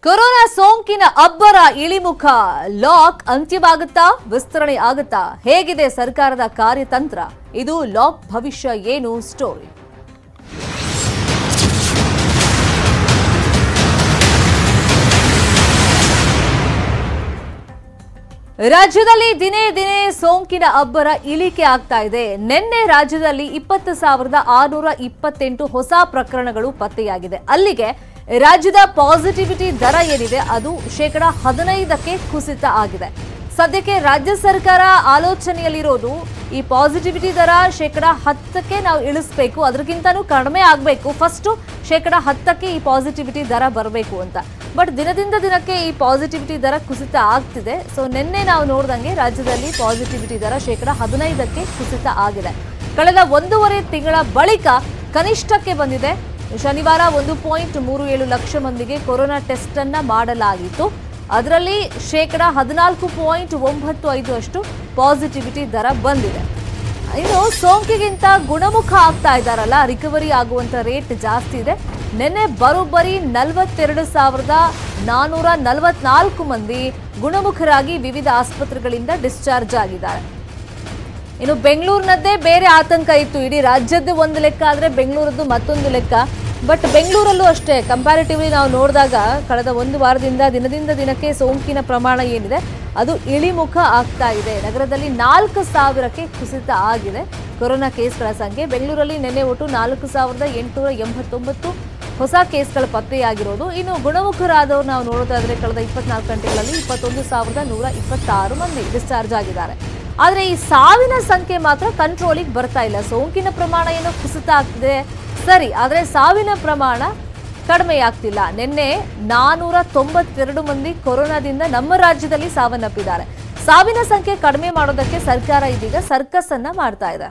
Corona ಸೋಂಕಿನ ಅಬ್ಬರ ಇಳಿಮುಖ lock ಅಂತ್ಯವಾಗುತ್ತಾ ವಿಸ್ತರಣೆ ಆಗುತ್ತಾ ಹೇಗಿದೆ ಸರ್ಕಾರದ ಕಾರ್ಯತಂತ್ರ ಇದು ಲಾಕ್ ಭವಿಷ್ಯ ಏನು ಸ್ಟೋರಿ ರಾಜ್ಯದಲ್ಲಿ ದಿನೇ ದಿನೇ ಸೋಂಕಿನ ಅಬ್ಬರ ಇಳಿಕೆ ಆಗ್ತಾ ಇದೆ ನಿನ್ನೆ ರಾಜ್ಯದಲ್ಲಿ ಇಪ್ಪತ್ತು ಸಾವಿರದ ಆರುನೂರ ಇಪ್ಪತ್ತೆಂಟು ಹೊಸ ಪ್ರಕರಣಗಳು ಪತ್ತೆಯಾಗಿದೆ ಅಲ್ಲಿಗೆ ರಾಜ್ಯದ ಪಾಸಿಟಿವಿಟಿ ದರ ಏನಿದೆ ಅದು ಶೇಕಡ ಹದಿನೈದಕ್ಕೆ ಕುಸಿತ ಆಗಿದೆ ಸದ್ಯಕ್ಕೆ ರಾಜ್ಯ ಸರ್ಕಾರ ಆಲೋಚನೆಯಲ್ಲಿರೋದು ಈ ಪಾಸಿಟಿವಿಟಿ ದರ ಶೇಕಡ ಹತ್ತಕ್ಕೆ ನಾವು ಇಳಿಸ್ಬೇಕು ಅದಕ್ಕಿಂತನೂ ಕಡಿಮೆ ಆಗಬೇಕು ಫಸ್ಟು ಶೇಕಡ ಹತ್ತಕ್ಕೆ ಈ ಪಾಸಿಟಿವಿಟಿ ದರ ಬರಬೇಕು ಅಂತ ಬಟ್ ದಿನದಿಂದ ದಿನಕ್ಕೆ ಈ ಪಾಸಿಟಿವಿಟಿ ದರ ಕುಸಿತ ಆಗ್ತಿದೆ ಸೊ ನಿನ್ನೆ ನಾವು ನೋಡ್ದಂಗೆ ರಾಜ್ಯದಲ್ಲಿ ಪಾಸಿಟಿವಿಟಿ ದರ ಶೇಕಡ ಹದಿನೈದಕ್ಕೆ ಕುಸಿತ ಆಗಿದೆ ಕಳೆದ ಒಂದೂವರೆ ತಿಂಗಳ ಬಳಿಕ ಕನಿಷ್ಠಕ್ಕೆ ಬಂದಿದೆ ಶನಿವಾರ ಒಂದು ಪಾಯಿಂಟ್ ಮೂರು ಏಳು ಲಕ್ಷ ಮಂದಿಗೆ ಕೊರೋನಾ ಟೆಸ್ಟ್ ಅನ್ನ ಮಾಡಲಾಗಿತ್ತು ಅದರಲ್ಲಿ ಶೇಕಡ ಹದಿನಾಲ್ಕು ಪಾಯಿಂಟ್ ಒಂಬತ್ತು ಐದು ಅಷ್ಟು ಪಾಸಿಟಿವಿಟಿ ದರ ಬಂದಿದೆ ಇನ್ನು ಸೋಂಕಿಗಿಂತ ಗುಣಮುಖ ಆಗ್ತಾ ಇದ್ದಾರಲ್ಲ ರಿಕವರಿ ಆಗುವಂತ ರೇಟ್ ಜಾಸ್ತಿ ಇದೆ ನಿನ್ನೆ ಬರೋಬ್ಬರಿ ನಲವತ್ತೆರಡು ಸಾವಿರದ ನಾನೂರ ನಲವತ್ನಾಲ್ಕು ಮಂದಿ ಗುಣಮುಖರಾಗಿ ವಿವಿಧ ಆಸ್ಪತ್ರೆಗಳಿಂದ ಡಿಸ್ಚಾರ್ಜ್ ಆಗಿದ್ದಾರೆ ಇನ್ನು ಬೆಂಗಳೂರಿನದ್ದೇ ಬೇರೆ ಆತಂಕ ಇತ್ತು ಇಡೀ ರಾಜ್ಯದ್ದೇ ಒಂದು ಲೆಕ್ಕ ಆದರೆ ಬೆಂಗಳೂರದ್ದು ಮತ್ತೊಂದು ಲೆಕ್ಕ ಬಟ್ ಬೆಂಗಳೂರಲ್ಲೂ ಅಷ್ಟೇ ಕಂಪ್ಯಾರಿಟಿವ್ಲಿ ನಾವು ನೋಡಿದಾಗ ಕಳೆದ ಒಂದು ವಾರದಿಂದ ದಿನದಿಂದ ದಿನಕ್ಕೆ ಸೋಂಕಿನ ಪ್ರಮಾಣ ಏನಿದೆ ಅದು ಇಳಿಮುಖ ಆಗ್ತಾ ಇದೆ ನಗರದಲ್ಲಿ ನಾಲ್ಕು ಸಾವಿರಕ್ಕೆ ಕುಸಿತ ಆಗಿದೆ ಕೊರೋನಾ ಕೇಸ್ಗಳ ಸಂಖ್ಯೆ ಬೆಂಗಳೂರಲ್ಲಿ ನಿನ್ನೆ ಒಟ್ಟು ನಾಲ್ಕು ಸಾವಿರದ ಎಂಟುನೂರ ಎಂಬತ್ತೊಂಬತ್ತು ಹೊಸ ಕೇಸ್ಗಳು ಪತ್ತೆಯಾಗಿರೋದು ಇನ್ನು ಗುಣಮುಖರಾದವರು ನಾವು ನೋಡೋದಾದ್ರೆ ಕಳೆದ ಇಪ್ಪತ್ನಾಲ್ಕು ಗಂಟೆಗಳಲ್ಲಿ ಇಪ್ಪತ್ತೊಂದು ಸಾವಿರದ ನೂರ ಇಪ್ಪತ್ತಾರು ಮಂದಿ ಡಿಸ್ಚಾರ್ಜ್ ಆಗಿದ್ದಾರೆ ಆದರೆ ಈ ಸಾವಿನ ಸಂಖ್ಯೆ ಮಾತ್ರ ಕಂಟ್ರೋಲಿಗೆ ಬರ್ತಾ ಇಲ್ಲ ಸೋಂಕಿನ ಪ್ರಮಾಣ ಏನೋ ಕುಸಿತ ಆಗ್ತಿದೆ ಸರಿ ಆದರೆ ಸಾವಿನ ಪ್ರಮಾಣ ಕಡಿಮೆ ಆಗ್ತಿಲ್ಲ ನಿನ್ನೆ ನಾನೂರ ತೊಂಬತ್ತೆರಡು ಮಂದಿ ಕೊರೋನಾದಿಂದ ನಮ್ಮ ರಾಜ್ಯದಲ್ಲಿ ಸಾವನ್ನಪ್ಪಿದ್ದಾರೆ ಸಾವಿನ ಸಂಖ್ಯೆ ಕಡಿಮೆ ಮಾಡೋದಕ್ಕೆ ಸರ್ಕಾರ ಇದೀಗ ಸರ್ಕಸ್ ಅನ್ನ ಮಾಡ್ತಾ ಇದೆ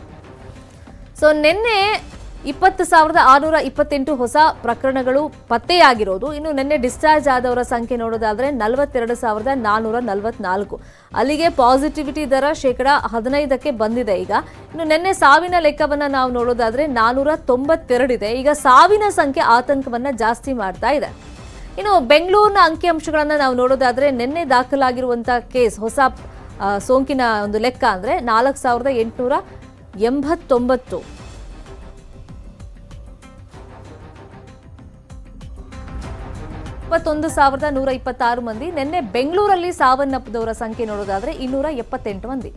ಸೊ ನಿನ್ನೆ ಇಪ್ಪತ್ತು ಸಾವಿರದ ಆರುನೂರ ಇಪ್ಪತ್ತೆಂಟು ಹೊಸ ಪ್ರಕರಣಗಳು ಪತ್ತೆಯಾಗಿರೋದು ಇನ್ನು ನಿನ್ನೆ ಡಿಸ್ಚಾರ್ಜ್ ಆದವರ ಸಂಖ್ಯೆ ನೋಡೋದಾದ್ರೆ ನಲವತ್ತೆರಡು ಸಾವಿರದ ನಾನ್ನೂರ ನಲವತ್ನಾಲ್ಕು ಅಲ್ಲಿಗೆ ಪಾಸಿಟಿವಿಟಿ ದರ ಶೇಕಡ ಹದಿನೈದಕ್ಕೆ ಬಂದಿದೆ ಈಗ ಇನ್ನು ನಿನ್ನೆ ಸಾವಿನ ಲೆಕ್ಕವನ್ನ ನಾವು ನೋಡೋದಾದ್ರೆ ನಾನೂರ ತೊಂಬತ್ತೆರಡಿದೆ ಈಗ ಸಾವಿನ ಸಂಖ್ಯೆ ಆತಂಕವನ್ನ ಜಾಸ್ತಿ ಮಾಡ್ತಾ ಇದೆ ಇನ್ನು ಬೆಂಗಳೂರಿನ ಅಂಕಿಅಂಶಗಳನ್ನ ನಾವು ನೋಡೋದಾದ್ರೆ ನಿನ್ನೆ ದಾಖಲಾಗಿರುವಂತಹ ಕೇಸ್ ಹೊಸ ಆ, ಸೋಂಕಿನ ಒಂದು ಲೆಕ್ಕ ಅಂದ್ರೆ ನಾಲ್ಕು ಸಾವಿರದ ಎಂಟುನೂರ ಎಂಬತ್ತೊಂಬತ್ತು ಇಪ್ಪತ್ತೊಂದು ಸಾವಿರದ ನೂರ ಇಪ್ಪತ್ತಾರು ಮಂದಿ ನಿನ್ನೆ ಬೆಂಗಳೂರಲ್ಲಿ ಸಾವನ್ನಪ್ಪಿದವರ ಸಂಖ್ಯೆ ನೋಡೋದಾದ್ರೆ ಇನ್ನೂರ ಎಪ್ಪತ್ತೆಂಟು ಮಂದಿ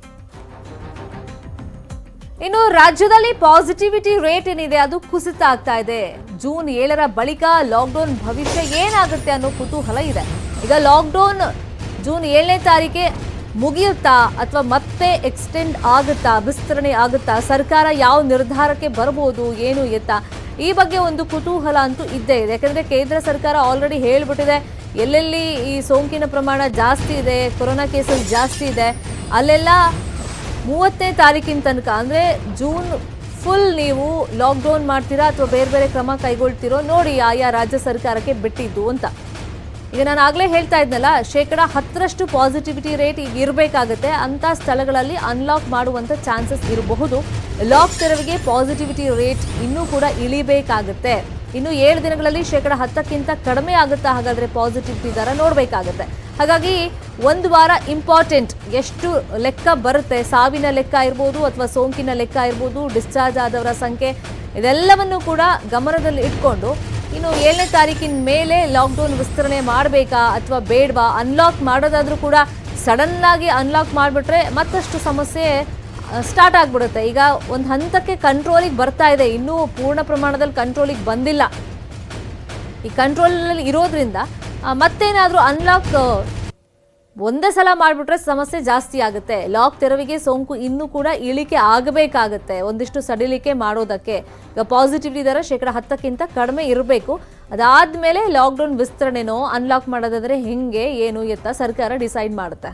ಇನ್ನು ರಾಜ್ಯದಲ್ಲಿ ಪಾಸಿಟಿವಿಟಿ ರೇಟ್ ಏನಿದೆ ಅದು ಕುಸಿತ ಆಗ್ತಾ ಇದೆ ಜೂನ್ ಏಳರ ಬಳಿಕ ಲಾಕ್ಡೌನ್ ಭವಿಷ್ಯ ಏನಾಗುತ್ತೆ ಅನ್ನೋ ಕುತೂಹಲ ಇದೆ ಈಗ ಲಾಕ್ಡೌನ್ ಜೂನ್ ಏಳನೇ ತಾರೀಕೆ ಮುಗಿಯುತ್ತಾ ಅಥವಾ ಮತ್ತೆ ಎಕ್ಸ್ಟೆಂಡ್ ಆಗುತ್ತಾ ವಿಸ್ತರಣೆ ಆಗುತ್ತಾ ಸರ್ಕಾರ ಯಾವ ನಿರ್ಧಾರಕ್ಕೆ ಬರಬಹುದು ಏನು ಎತ್ತ ಈ ಬಗ್ಗೆ ಒಂದು ಕುತೂಹಲ ಅಂತೂ ಇದ್ದೇ ಇದೆ ಯಾಕಂದ್ರೆ ಕೇಂದ್ರ ಸರ್ಕಾರ ಆಲ್ರೆಡಿ ಹೇಳ್ಬಿಟ್ಟಿದೆ ಎಲ್ಲೆಲ್ಲಿ ಈ ಸೋಂಕಿನ ಪ್ರಮಾಣ ಜಾಸ್ತಿ ಇದೆ ಕೊರೋನಾ ಕೇಸಸ್ ಜಾಸ್ತಿ ಇದೆ ಅಲ್ಲೆಲ್ಲ ಮೂವತ್ತನೇ ತಾರೀಕಿನ ತನಕ ಅಂದರೆ ಜೂನ್ ಫುಲ್ ನೀವು ಲಾಕ್ಡೌನ್ ಮಾಡ್ತೀರಾ ಅಥವಾ ಬೇರೆ ಬೇರೆ ಕ್ರಮ ಕೈಗೊಳ್ತೀರೋ ನೋಡಿ ಆಯಾ ರಾಜ್ಯ ಸರ್ಕಾರಕ್ಕೆ ಬಿಟ್ಟಿದ್ದು ಅಂತ ಈಗ ನಾನು ಆಗಲೇ ಹೇಳ್ತಾ ಇದ್ನಲ್ಲ ಶೇಕಡ ಹತ್ತರಷ್ಟು ಪಾಸಿಟಿವಿಟಿ ರೇಟ್ ಈಗ ಇರಬೇಕಾಗುತ್ತೆ ಅಂಥ ಸ್ಥಳಗಳಲ್ಲಿ ಅನ್ಲಾಕ್ ಮಾಡುವಂಥ ಚಾನ್ಸಸ್ ಇರಬಹುದು ಲಾಕ್ ತೆರವಿಗೆ ಪಾಸಿಟಿವಿಟಿ ರೇಟ್ ಇನ್ನೂ ಕೂಡ ಇಳಿಬೇಕಾಗುತ್ತೆ ಇನ್ನು ಏಳು ದಿನಗಳಲ್ಲಿ ಶೇಕಡ ಹತ್ತಕ್ಕಿಂತ ಕಡಿಮೆ ಆಗುತ್ತಾ ಹಾಗಾದರೆ ಪಾಸಿಟಿವಿಟಿ ದರ ನೋಡಬೇಕಾಗುತ್ತೆ ಹಾಗಾಗಿ ಒಂದು ವಾರ ಇಂಪಾರ್ಟೆಂಟ್ ಎಷ್ಟು ಲೆಕ್ಕ ಬರುತ್ತೆ ಸಾವಿನ ಲೆಕ್ಕ ಇರ್ಬೋದು ಅಥವಾ ಸೋಂಕಿನ ಲೆಕ್ಕ ಇರ್ಬೋದು ಡಿಸ್ಚಾರ್ಜ್ ಆದವರ ಸಂಖ್ಯೆ ಇದೆಲ್ಲವನ್ನು ಕೂಡ ಗಮನದಲ್ಲಿ ಇಟ್ಕೊಂಡು ಇನ್ನು ಏಳನೇ ತಾರೀಕಿನ ಮೇಲೆ ಲಾಕ್ಡೌನ್ ವಿಸ್ತರಣೆ ಮಾಡಬೇಕಾ ಅಥವಾ ಬೇಡವಾ ಅನ್ಲಾಕ್ ಮಾಡೋದಾದ್ರೂ ಕೂಡ ಸಡನ್ ಆಗಿ ಅನ್ಲಾಕ್ ಮಾಡಿಬಿಟ್ರೆ ಮತ್ತಷ್ಟು ಸಮಸ್ಯೆ ಸ್ಟಾರ್ಟ್ ಆಗಿಬಿಡುತ್ತೆ ಈಗ ಒಂದು ಹಂತಕ್ಕೆ ಕಂಟ್ರೋಲಿಗೆ ಬರ್ತಾ ಇದೆ ಇನ್ನೂ ಪೂರ್ಣ ಪ್ರಮಾಣದಲ್ಲಿ ಕಂಟ್ರೋಲಿಗೆ ಬಂದಿಲ್ಲ ಈ ಕಂಟ್ರೋಲಲ್ಲಿ ಇರೋದ್ರಿಂದ ಆ, ಮತ್ತೇನಾದ್ರೂ ಅನ್ಲಾಕ್ ಒಂದೇ ಸಲ ಮಾಡಿಬಿಟ್ರೆ ಸಮಸ್ಯೆ ಜಾಸ್ತಿ ಆಗುತ್ತೆ ಲಾಕ್ ತೆರವಿಗೆ ಸೋಂಕು ಇನ್ನೂ ಕೂಡ ಇಳಿಕೆ ಆಗಬೇಕಾಗತ್ತೆ ಒಂದಿಷ್ಟು ಸಡಿಲಿಕೆ ಮಾಡೋದಕ್ಕೆ ಈಗ ಪಾಸಿಟಿವಿಟಿ ದರ ಶೇಕಡ ಹತ್ತಕ್ಕಿಂತ ಕಡಿಮೆ ಇರಬೇಕು ಅದಾದ್ಮೇಲೆ ಲಾಕ್ಡೌನ್ ವಿಸ್ತರಣೆನೋ ಅನ್ಲಾಕ್ ಮಾಡೋದಾದ್ರೆ ಹೆಂಗೆ ಏನು ಎತ್ತ ಸರ್ಕಾರ ಡಿಸೈಡ್ ಮಾಡುತ್ತೆ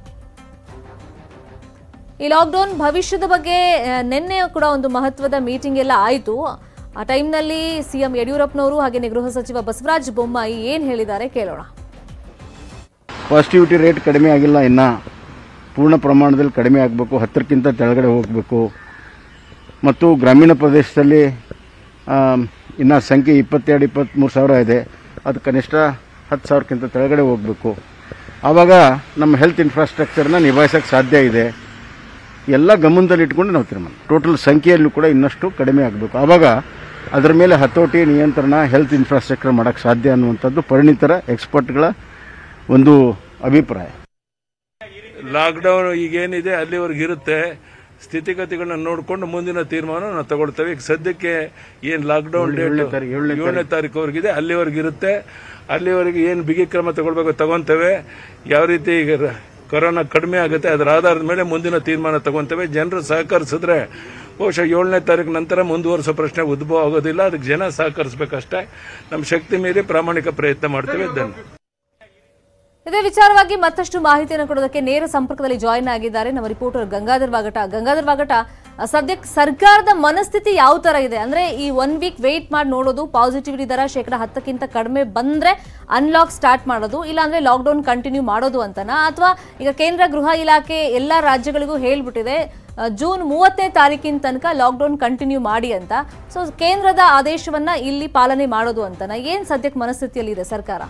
ಈ ಲಾಕ್ಡೌನ್ ಭವಿಷ್ಯದ ಬಗ್ಗೆ ಆ, ನಿನ್ನೆ ಕೂಡ ಒಂದು ಮಹತ್ವದ ಮೀಟಿಂಗ್ ಎಲ್ಲ ಆಯಿತು ಆ ಟೈಮ್ನಲ್ಲಿ ಸಿಎಂ ಯಡಿಯೂರಪ್ಪನವರು ಹಾಗೆಯೇ ಗೃಹ ಸಚಿವ ಬಸವರಾಜ ಬೊಮ್ಮಾಯಿ ಏನು ಹೇಳಿದ್ದಾರೆ ಕೇಳೋಣ ಪಾಸಿಟಿವಿಟಿ ರೇಟ್ ಕಡಿಮೆ ಆಗಿಲ್ಲ ಇನ್ನು ಪೂರ್ಣ ಪ್ರಮಾಣದಲ್ಲಿ ಕಡಿಮೆ ಆಗಬೇಕು ಹತ್ತರಕ್ಕಿಂತ ಕೆಳಗಡೆ ಹೋಗಬೇಕು ಮತ್ತು ಗ್ರಾಮೀಣ ಪ್ರದೇಶದಲ್ಲಿ ಇನ್ನು ಸಂಖ್ಯೆ ಇಪ್ಪತ್ತೆರಡು ಇಪ್ಪತ್ತ್ಮೂರು ಸಾವಿರ ಇದೆ ಅದು ಕನಿಷ್ಠ ಹತ್ತು ಸಾವಿರಕ್ಕಿಂತ ಕೆಳಗಡೆ ಹೋಗಬೇಕು ಆವಾಗ ನಮ್ಮ ಹೆಲ್ತ್ ಇನ್ಫ್ರಾಸ್ಟ್ರಕ್ಚರ್ನ ನಿಭಾಯಿಸೋಕ್ಕೆ ಸಾಧ್ಯ ಇದೆ ಎಲ್ಲ ಗಮನದಲ್ಲಿ ಇಟ್ಕೊಂಡು ನಾವು ತೀರ್ಮಾನ ಟೋಟಲ್ ಸಂಖ್ಯೆಯಲ್ಲೂ ಕೂಡ ಇನ್ನಷ್ಟು ಕಡಿಮೆ ಆಗಬೇಕು ಆವಾಗ ಅದರ ಮೇಲೆ ಹತೋಟಿ ನಿಯಂತ್ರಣ ಹೆಲ್ತ್ ಇನ್ಫ್ರಾಸ್ಟ್ರಕ್ಚರ್ ಮಾಡೋಕ್ಕೆ ಸಾಧ್ಯ ಅನ್ನುವಂಥದ್ದು ಪರಿಣಿತರ ಎಕ್ಸ್ಪರ್ಟ್ಗಳ ಒಂದು ಅಭಿಪ್ರಾಯ ಲಾಕ್ಡೌನ್ ಈಗೇನಿದೆ ಅಲ್ಲಿವರೆಗೆ ಇರುತ್ತೆ ಸ್ಥಿತಿಗತಿಗಳನ್ನ ನೋಡಿಕೊಂಡು ಮುಂದಿನ ತೀರ್ಮಾನ ನಾವು ತಗೊಳ್ತೇವೆ ಈಗ ಸದ್ಯಕ್ಕೆ ಏನು ಲಾಕ್ಡೌನ್ ಡೇಟ್ ಏಳನೇ ತಾರೀಕು, ಏಳನೇ ಏಳನೇ ತಾರೀಕುವರೆಗಿದೆ ಅಲ್ಲಿವರೆಗೆ ಇರುತ್ತೆ ಅಲ್ಲಿವರೆಗೆ ಏನು ಬಿಗಿ ಕ್ರಮ ತಗೊಳ್ಬೇಕು ತಗೊಂತೇವೆ ಯಾವ ರೀತಿ ಈಗ ರ- ಕೊರೋನಾ ಕಡಿಮೆ ಆಗುತ್ತೆ ಅದರ ಆಧಾರದ ಮೇಲೆ ಮುಂದಿನ ತೀರ್ಮಾನ ತಗೊಂತೇವೆ ಜನರು ಸಹಕರಿಸಿದ್ರೆ ಬಹುಶಃ ಏಳನೇ ತಾರೀಕು ನಂತರ ಮುಂದುವರಿಸೋ ಪ್ರಶ್ನೆ ಉದ್ಭವ ಆಗೋದಿಲ್ಲ ಅದಕ್ಕೆ ಜನ ಸಹಕರಿಸಬೇಕಷ್ಟೇ ನಮ್ಮ ಶಕ್ತಿ ಮೀರಿ ಪ್ರಾಮಾಣಿಕ ಪ್ರಯತ್ನ ಮಾಡ್ತೇವೆ ಧನ್ಯವಾದ ಇದೇ ವಿಚಾರವಾಗಿ ಮತ್ತಷ್ಟು ಮಾಹಿತಿಯನ್ನು ಕೊಡೋದಕ್ಕೆ ನೇರ ಸಂಪರ್ಕದಲ್ಲಿ ಜಾಯಿನ್ ಆಗಿದ್ದಾರೆ ನಮ್ಮ ರಿಪೋರ್ಟರ್ ಗಂಗಾಧರ್ ವಾಗಟ ಗಂಗಾಧರ್ ವಾಗಟ ಅ, ಸದ್ಯಕ್ಕೆ ಸರ್ಕಾರದ ಮನಸ್ಥಿತಿ ಯಾವ ತರ ಇದೆ ಅಂದ್ರೆ ಈ ಒನ್ ವೀಕ್ ವೇಟ್ ಮಾಡಿ ನೋಡೋದು ಪಾಸಿಟಿವಿಟಿ ದರ ಶೇಕಡ ಹತ್ತಕ್ಕಿಂತ ಕಡಿಮೆ ಬಂದ್ರೆ ಅನ್ಲಾಕ್ ಸ್ಟಾರ್ಟ್ ಮಾಡೋದು ಇಲ್ಲಾಂದ್ರೆ ಲಾಕ್ಡೌನ್ ಕಂಟಿನ್ಯೂ ಮಾಡೋದು ಅಂತನಾ ಅಥವಾ ಈಗ ಕೇಂದ್ರ ಗೃಹ ಇಲಾಖೆ ಎಲ್ಲಾ ರಾಜ್ಯಗಳಿಗೂ ಹೇಳ್ಬಿಟ್ಟಿದೆ ಅ, ಜೂನ್ ಮೂವತ್ತನೇ ತಾರೀಕಿನ ತನಕ ಲಾಕ್ಡೌನ್ ಕಂಟಿನ್ಯೂ ಮಾಡಿ ಅಂತ ಸೊ ಕೇಂದ್ರದ ಆದೇಶವನ್ನ ಇಲ್ಲಿ ಪಾಲನೆ ಮಾಡೋದು ಅಂತನಾ ಏನ್ ಸದ್ಯಕ್ಕೆ ಮನಸ್ಥಿತಿಯಲ್ಲಿದೆ ಸರ್ಕಾರ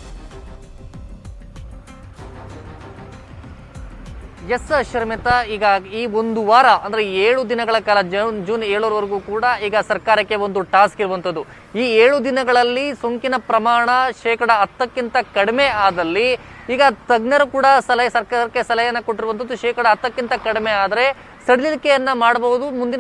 ಎಸ್ ಶರ್ಮಿತಾ ಈಗ ಈ ಒಂದು ವಾರ ಅಂದ್ರೆ ಏಳು ದಿನಗಳ ಕಾಲ ಜೂನ್ ಜೂನ್ ಏಳರವರೆಗೂ ಕೂಡ ಈಗ ಸರ್ಕಾರಕ್ಕೆ ಒಂದು ಟಾಸ್ಕ್ ಇರುವಂತದ್ದು ಈ ಏಳು ದಿನಗಳಲ್ಲಿ ಸೋಂಕಿನ ಪ್ರಮಾಣ ಶೇಕಡ ಹತ್ತಕ್ಕಿಂತ ಕಡಿಮೆ ಆದಲ್ಲಿ ಈಗ ತಜ್ಞರು ಕೂಡ ಸಲಹೆ ಸರ್ಕಾರಕ್ಕೆ ಸಲಹೆಯನ್ನ ಕೊಟ್ಟಿರುವಂತದ್ದು ಶೇಕಡ ಹತ್ತಕ್ಕಿಂತ ಕಡಿಮೆ ಆದ್ರೆ ಸಡಿಲಿಕೆಯನ್ನ ಮಾಡಬಹುದು ಮುಂದಿನ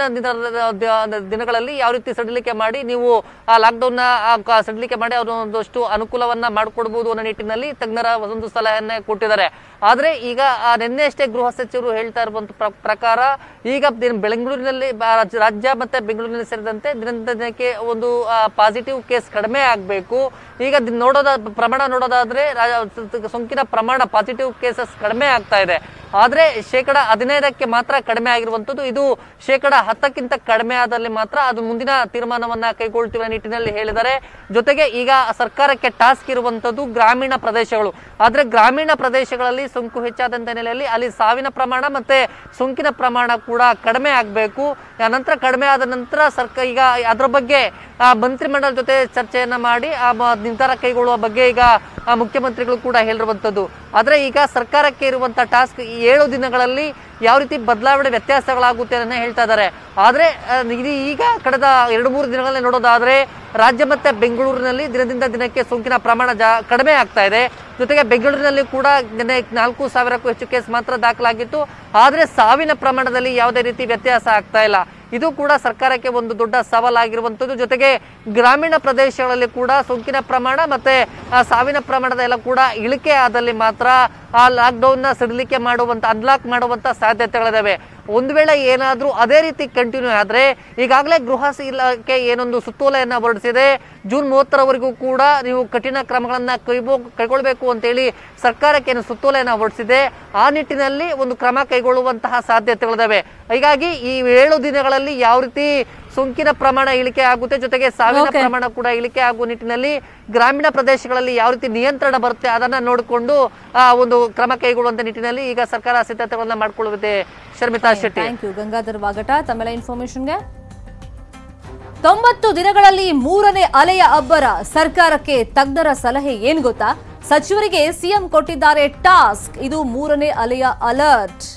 ದಿನ- ದಿನಗಳಲ್ಲಿ ಯಾವ ರೀತಿ ಸಡಿಲಿಕೆ ಮಾಡಿ ನೀವು ಆ ಲಾಕ್ಡೌನ್ ಸಡಿಲಿಕೆ ಮಾಡಿ ಅವರು ಒಂದಷ್ಟು ಅನುಕೂಲವನ್ನ ಮಾಡಿಕೊಡ್ಬಹುದು ಅನ್ನೋ ನಿಟ್ಟಿನಲ್ಲಿ ತಜ್ಞರ ಒಂದು ಸಲಹೆಯನ್ನ ಕೊಟ್ಟಿದ್ದಾರೆ ಆದ್ರೆ ಈಗ ಆ ನಿನ್ನೆ ಅಷ್ಟೇ ಗೃಹ ಸಚಿವರು ಹೇಳ್ತಾ ಇರುವಂತ ಪ್ರ- ಪ್ರಕಾರ ಈಗ ದಿನ- ಬೆಂಗಳೂರಿನಲ್ಲಿ ಬ- ರಾಜ್ಯ- ರಾಜ್ಯ ಮತ್ತೆ ಬೆಂಗಳೂರಿನಲ್ಲಿ ಸೇರಿದಂತೆ ದಿನದಿಂದ ದಿನಕ್ಕೆ ಒಂದು ಪಾಸಿಟಿವ್ ಕೇಸ್ ಕಡಿಮೆ ಆಗಬೇಕು ಈಗ ದಿನ್- ನೋಡೋದ ಪ್ರಮಾಣ ನೋಡೋದಾದ್ರೆ ರಾ- ಸೋಂಕಿನ ಪ್ರಮಾಣ ಪಾಸಿಟಿವ್ ಕೇಸಸ್ ಕಡಿಮೆ ಆಗ್ತಾ ಇದೆ ಆದ್ರೆ ಶೇಕಡ ಹದಿನೈದಕ್ಕೆ ಮಾತ್ರ ಕಡಿಮೆ ಆಗಿರುವಂತದ್ದು ಇದು ಶೇಕಡ ಹತ್ತಕ್ಕಿಂತ ಕಡಿಮೆ ಆದಲ್ಲಿ ಮಾತ್ರ ಅದು ಮುಂದಿನ ತೀರ್ಮಾನವನ್ನ ಕೈಗೊಳ್ತೀವಿ ಅನ್ನೋ ನಿಟ್ಟಿನಲ್ಲಿ ಹೇಳಿದ್ದಾರೆ ಜೊತೆಗೆ ಈಗ ಸರ್ಕಾರಕ್ಕೆ ಟಾಸ್ಕ್ ಇರುವಂತದ್ದು ಗ್ರಾಮೀಣ ಪ್ರದೇಶಗಳು ಆದ್ರೆ ಗ್ರಾಮೀಣ ಪ್ರದೇಶಗಳಲ್ಲಿ ಸೋಂಕು ಹೆಚ್ಚಾದಂತ ಹಿನ್ನೆಲೆಯಲ್ಲಿ ಅಲ್ಲಿ ಸಾವಿನ ಪ್ರಮಾಣ ಮತ್ತೆ ಸೋಂಕಿನ ಪ್ರಮಾಣ ಕೂಡ ಕಡಿಮೆ ಆಗಬೇಕು ನಂತರ ಕಡಿಮೆ ಆದ ನಂತರ ಸರ್ಕಾರ ಈಗ ಅದ್ರ ಬಗ್ಗೆ ಆ, ಮಂತ್ರಿಮಂಡಲ ಜೊತೆ ಚರ್ಚೆಯನ್ನ ಮಾಡಿ ಆ ಮ- ನಿರ್ಧಾರ ಕೈಗೊಳ್ಳುವ ಬಗ್ಗೆ ಈಗ ಆ, ಮುಖ್ಯಮಂತ್ರಿಗಳು ಕೂಡ ಹೇಳಿರುವಂತದ್ದು ಆದ್ರೆ ಈಗ ಸರ್ಕಾರಕ್ಕೆ ಇರುವಂತ ಟಾಸ್ಕ್ ಈ ಏಳು ದಿನಗಳಲ್ಲಿ ಯಾವ ರೀತಿ ಬದಲಾವಣೆ ವ್ಯತ್ಯಾಸಗಳಾಗುತ್ತೆ ಅನ್ನೋ ಹೇಳ್ತಾ ಇದ್ದಾರೆ ಆದ್ರೆ ಆ, ಇದು ಈಗ ಕಳೆದ ಎರಡು ಮೂರು ದಿನಗಳಲ್ಲಿ ನೋಡೋದಾದ್ರೆ ರಾಜ್ಯ ಮತ್ತೆ ಬೆಂಗಳೂರಿನಲ್ಲಿ ದಿನದಿಂದ ದಿನಕ್ಕೆ ಸೋಂಕಿನ ಪ್ರಮಾಣ ಜಾ ಕಡಿಮೆ ಆಗ್ತಾ ಇದೆ ಜೊತೆಗೆ ಬೆಂಗಳೂರಿನಲ್ಲಿ ಕೂಡ ನಿನ್ನೆ ನಾಲ್ಕು ಸಾವಿರಕ್ಕೂ ಹೆಚ್ಚು ಕೇಸ್ ಮಾತ್ರ ದಾಖಲಾಗಿತ್ತು ಆದ್ರೆ ಸಾವಿನ ಪ್ರಮಾಣದಲ್ಲಿ ಯಾವುದೇ ರೀತಿ ವ್ಯತ್ಯಾಸ ಆಗ್ತಾ ಇಲ್ಲ ಇದು ಕೂಡ ಸರ್ಕಾರಕ್ಕೆ ಒಂದು ದೊಡ್ಡ ಸವಾಲಾಗಿರುವಂಥದ್ದು ಜೊತೆಗೆ ಗ್ರಾಮೀಣ ಪ್ರದೇಶಗಳಲ್ಲಿ ಕೂಡ ಸೋಂಕಿನ ಪ್ರಮಾಣ ಮತ್ತೆ ಆ ಸಾವಿನ ಪ್ರಮಾಣದ ಎಲ್ಲ ಕೂಡ ಇಳಿಕೆ ಆದಲ್ಲಿ ಮಾತ್ರ ಆ ಲಾಕ್ಡೌನ್ ನ ಸಡಿಲಿಕೆ ಮಾಡುವಂತ ಅನ್ಲಾಕ್ ಮಾಡುವಂತ ಸಾಧ್ಯತೆಗಳಿದಾವೆ ಒಂದು ವೇಳೆ ಏನಾದ್ರೂ ಅದೇ ರೀತಿ ಕಂಟಿನ್ಯೂ ಆದ್ರೆ ಈಗಾಗಲೇ ಗೃಹ ಇಲಾಖೆ ಏನೊಂದು ಸುತ್ತೋಲೆಯನ್ನ ಹೊರಡಿಸಿದೆ ಜೂನ್ ಮೂವತ್ತರವರೆಗೂ ಕೂಡ ನೀವು ಕಠಿಣ ಕ್ರಮಗಳನ್ನ ಕೈಬೋ ಕೈಗೊಳ್ಬೇಕು ಅಂತೇಳಿ ಸರ್ಕಾರಕ್ಕೆ ಏನು ಸುತ್ತೋಲೆಯನ್ನ ಹೊರಡಿಸಿದೆ ಆ ನಿಟ್ಟಿನಲ್ಲಿ ಒಂದು ಕ್ರಮ ಕೈಗೊಳ್ಳುವಂತಹ ಸಾಧ್ಯತೆಗಳಿದಾವೆ ಹೀಗಾಗಿ ಈ ಏಳು ದಿನಗಳಲ್ಲಿ ಯಾವ ರೀತಿ ಸೋಂಕಿನ ಪ್ರಮಾಣ ಇಳಿಕೆ ಆಗುತ್ತೆ ಜೊತೆಗೆ ಸಾವಿನ Okay. ಪ್ರಮಾಣ ಕೂಡ ಇಳಿಕೆ ಆಗುವ ನಿಟ್ಟಿನಲ್ಲಿ ಗ್ರಾಮೀಣ ಪ್ರದೇಶಗಳಲ್ಲಿ ಯಾವ ರೀತಿ ನಿಯಂತ್ರಣ ಬರುತ್ತೆ ಅದನ್ನ ನೋಡಿಕೊಂಡು ಆ ಒಂದು ಕ್ರಮ ಕೈಗೊಳ್ಳುವಂತ ನಿಟ್ಟಿನಲ್ಲಿ ಈಗ ಸರ್ಕಾರ ಸಿದ್ಧತೆಗಳನ್ನ ಮಾಡ್ಕೊಳ್ಳುತ್ತೆ ಶರ್ಮಿತಾ ಶೆಟ್ಟಿ ಥ್ಯಾಂಕ್ ಯು ಗಂಗಾಧರ್ ವಾಗಟ ತಮ್ಮೆಲ್ಲ ಇನ್ಫಾರ್ಮೇಶನ್ಗೆ ತೊಂಬತ್ತು ದಿನಗಳಲ್ಲಿ ಮೂರನೇ ಅಲೆಯ ಅಬ್ಬರ ಸರ್ಕಾರಕ್ಕೆ ತಜ್ಞರ ಸಲಹೆ ಏನ್ ಗೊತ್ತಾ ಸಚಿವರಿಗೆ ಸಿಎಂ ಕೊಟ್ಟಿದ್ದಾರೆ ಟಾಸ್ಕ್ ಇದು ಮೂರನೇ ಅಲೆಯ ಅಲರ್ಟ್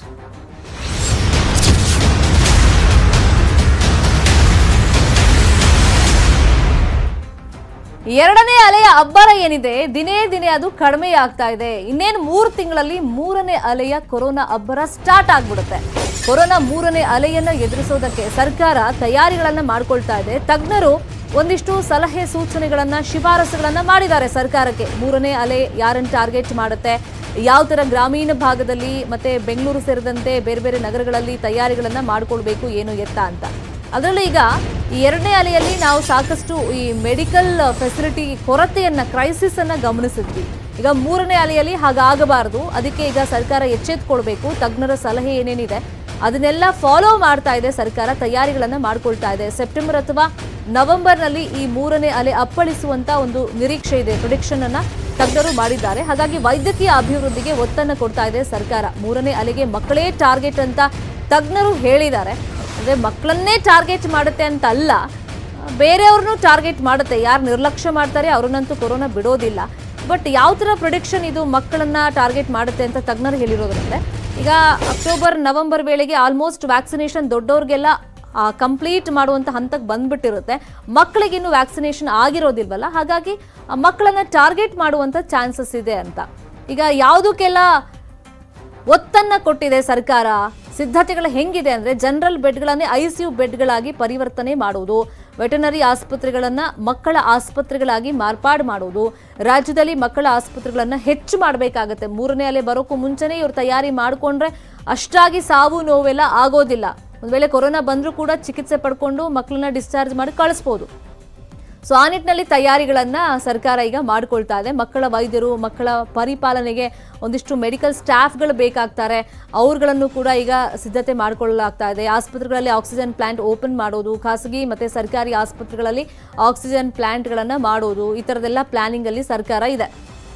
ಎರಡನೇ ಅಲೆಯ ಅಬ್ಬರ ಏನಿದೆ ದಿನೇ ದಿನೇ ಅದು ಕಡಿಮೆ ಆಗ್ತಾ ಇದೆ ಇನ್ನೇನು ಮೂರು ತಿಂಗಳಲ್ಲಿ ಮೂರನೇ ಅಲೆಯ ಕೊರೋನಾ ಅಬ್ಬರ ಸ್ಟಾರ್ಟ್ ಆಗ್ಬಿಡುತ್ತೆ ಕೊರೋನಾ ಮೂರನೇ ಅಲೆಯನ್ನ ಎದುರಿಸೋದಕ್ಕೆ ಸರ್ಕಾರ ತಯಾರಿಗಳನ್ನ ಮಾಡ್ಕೊಳ್ತಾ ಇದೆ ತಜ್ಞರು ಒಂದಿಷ್ಟು ಸಲಹೆ ಸೂಚನೆಗಳನ್ನ ಶಿಫಾರಸುಗಳನ್ನ ಮಾಡಿದ್ದಾರೆ ಸರ್ಕಾರಕ್ಕೆ ಮೂರನೇ ಅಲೆ ಯಾರನ್ನ ಟಾರ್ಗೆಟ್ ಮಾಡುತ್ತೆ ಯಾವ ತರ ಗ್ರಾಮೀಣ ಭಾಗದಲ್ಲಿ ಮತ್ತೆ ಬೆಂಗಳೂರು ಸೇರಿದಂತೆ ಬೇರೆ ಬೇರೆ ನಗರಗಳಲ್ಲಿ ತಯಾರಿಗಳನ್ನ ಮಾಡ್ಕೊಳ್ಬೇಕು ಏನು ಎತ್ತ ಅಂತ ಅದರಲ್ಲೂ ಈಗ ಈ ಎರಡನೇ ಅಲೆಯಲ್ಲಿ ನಾವು ಸಾಕಷ್ಟು ಈ ಮೆಡಿಕಲ್ ಫೆಸಿಲಿಟಿ ಕೊರತೆಯನ್ನ ಕ್ರೈಸಿಸ್ ಅನ್ನ ಗಮನಿಸಿದ್ವಿ ಈಗ ಮೂರನೇ ಅಲೆಯಲ್ಲಿ ಹಾಗಾಗಬಾರದು ಅದಕ್ಕೆ ಈಗ ಸರ್ಕಾರ ಎಚ್ಚೆತ್ಕೊಳ್ಬೇಕು ತಜ್ಞರ ಸಲಹೆ ಏನೇನಿದೆ ಅದನ್ನೆಲ್ಲ ಫಾಲೋ ಮಾಡ್ತಾ ಇದೆ ಸರ್ಕಾರ ತಯಾರಿಗಳನ್ನ ಮಾಡ್ಕೊಳ್ತಾ ಇದೆ ಸೆಪ್ಟೆಂಬರ್ ಅಥವಾ ನವೆಂಬರ್ನಲ್ಲಿ ಈ ಮೂರನೇ ಅಲೆ ಅಪ್ಪಳಿಸುವಂತ ಒಂದು ನಿರೀಕ್ಷೆ ಇದೆ ಪ್ರಿಡಿಕ್ಷನ್ ಅನ್ನ ತಜ್ಞರು ಮಾಡಿದ್ದಾರೆ ಹಾಗಾಗಿ ವೈದ್ಯಕೀಯ ಅಭಿವೃದ್ಧಿಗೆ ಒತ್ತನ್ನು ಕೊಡ್ತಾ ಇದೆ ಸರ್ಕಾರ ಮೂರನೇ ಅಲೆಗೆ ಮಕ್ಕಳೇ ಟಾರ್ಗೆಟ್ ಅಂತ ತಜ್ಞರು ಹೇಳಿದ್ದಾರೆ ಅಂದ್ರೆ ಮಕ್ಕಳನ್ನೇ ಟಾರ್ಗೆಟ್ ಮಾಡುತ್ತೆ ಅಂತ ಅಲ್ಲ ಆ, ಬೇರೆಯವ್ರನ್ನೂ ಟಾರ್ಗೆಟ್ ಮಾಡುತ್ತೆ ಯಾರು ನಿರ್ಲಕ್ಷ್ಯ ಮಾಡ್ತಾರೆ ಅವ್ರನ್ನಂತೂ ಕೊರೋನಾ ಬಿಡೋದಿಲ್ಲ ಬಟ್ ಯಾವ ಥರ ಪ್ರೊಡಿಕ್ಷನ್ ಇದು ಮಕ್ಕಳನ್ನ ಟಾರ್ಗೆಟ್ ಮಾಡುತ್ತೆ ಅಂತ ತಜ್ಞರು ಹೇಳಿರೋದ್ರಿಂದ ಈಗ ಅಕ್ಟೋಬರ್ ನವೆಂಬರ್ ವೇಳೆಗೆ ಆಲ್ಮೋಸ್ಟ್ ವ್ಯಾಕ್ಸಿನೇಷನ್ ದೊಡ್ಡವ್ರಿಗೆಲ್ಲ ಕಂಪ್ಲೀಟ್ ಮಾಡುವಂಥ ಹಂತಕ್ಕೆ ಬಂದ್ಬಿಟ್ಟಿರುತ್ತೆ ಮಕ್ಕಳಿಗೆ ಇನ್ನು ವ್ಯಾಕ್ಸಿನೇಷನ್ ಆಗಿರೋದಿಲ್ವಲ್ಲ ಹಾಗಾಗಿ ಆ ಮಕ್ಕಳನ್ನ ಟಾರ್ಗೆಟ್ ಮಾಡುವಂಥ ಚಾನ್ಸಸ್ ಇದೆ ಅಂತ ಈಗ ಯಾವುದಕ್ಕೆಲ್ಲ ಒತ್ತನ್ನ ಕೊಟ್ಟಿದೆ ಸರ್ಕಾರ ಸಿದ್ಧತೆಗಳು ಹೆಂಗಿದೆ ಅಂದ್ರೆ ಜನರಲ್ ಬೆಡ್ಗಳನ್ನೇ ಐಸಿಯು ಬೆಡ್ಗಳಾಗಿ ಪರಿವರ್ತನೆ ಮಾಡುವುದು ವೆಟನರಿ ಆಸ್ಪತ್ರೆಗಳನ್ನ ಮಕ್ಕಳ ಆಸ್ಪತ್ರೆಗಳಾಗಿ ಮಾರ್ಪಾಡು ಮಾಡುವುದು ರಾಜ್ಯದಲ್ಲಿ ಮಕ್ಕಳ ಆಸ್ಪತ್ರೆಗಳನ್ನ ಹೆಚ್ಚು ಮಾಡಬೇಕಾಗತ್ತೆ ಮೂರನೇ ಅಲೆ ಬರೋಕ್ಕೂ ಮುಂಚೆನೇ ಇವ್ರು ತಯಾರಿ ಮಾಡಿಕೊಂಡ್ರೆ ಅಷ್ಟಾಗಿ ಸಾವು ನೋವೆಲ್ಲ ಆಗೋದಿಲ್ಲ ಒಂದು ವೇಳೆ ಕೊರೋನಾ ಬಂದರೂ ಕೂಡ ಚಿಕಿತ್ಸೆ ಪಡ್ಕೊಂಡು ಮಕ್ಕಳನ್ನ ಡಿಸ್ಚಾರ್ಜ್ ಮಾಡಿ ಕಳಿಸ್ಬೋದು ಸೊ ಆ ನಿಟ್ಟಿನಲ್ಲಿ ತಯಾರಿಗಳನ್ನ ಸರ್ಕಾರ ಈಗ ಮಾಡ್ಕೊಳ್ತಾ ಇದೆ ಮಕ್ಕಳ ವೈದ್ಯರು ಮಕ್ಕಳ ಪರಿಪಾಲನೆಗೆ ಒಂದಿಷ್ಟು ಮೆಡಿಕಲ್ ಸ್ಟಾಫ್ಗಳು ಬೇಕಾಗ್ತಾರೆ ಅವ್ರುಗಳನ್ನು ಕೂಡ ಈಗ ಸಿದ್ಧತೆ ಮಾಡ್ಕೊಳ್ಳಲಾಗ್ತಾ ಇದೆ ಆಸ್ಪತ್ರೆಗಳಲ್ಲಿ ಆಕ್ಸಿಜನ್ ಪ್ಲಾಂಟ್ ಓಪನ್ ಮಾಡೋದು ಖಾಸಗಿ ಮತ್ತೆ ಸರ್ಕಾರಿ ಆಸ್ಪತ್ರೆಗಳಲ್ಲಿ ಆಕ್ಸಿಜನ್ ಪ್ಲಾಂಟ್ಗಳನ್ನ ಮಾಡೋದು ಈ ಥರದೆಲ್ಲ ಪ್ಲಾನಿಂಗ್ ಅಲ್ಲಿ ಸರ್ಕಾರ ಇದೆ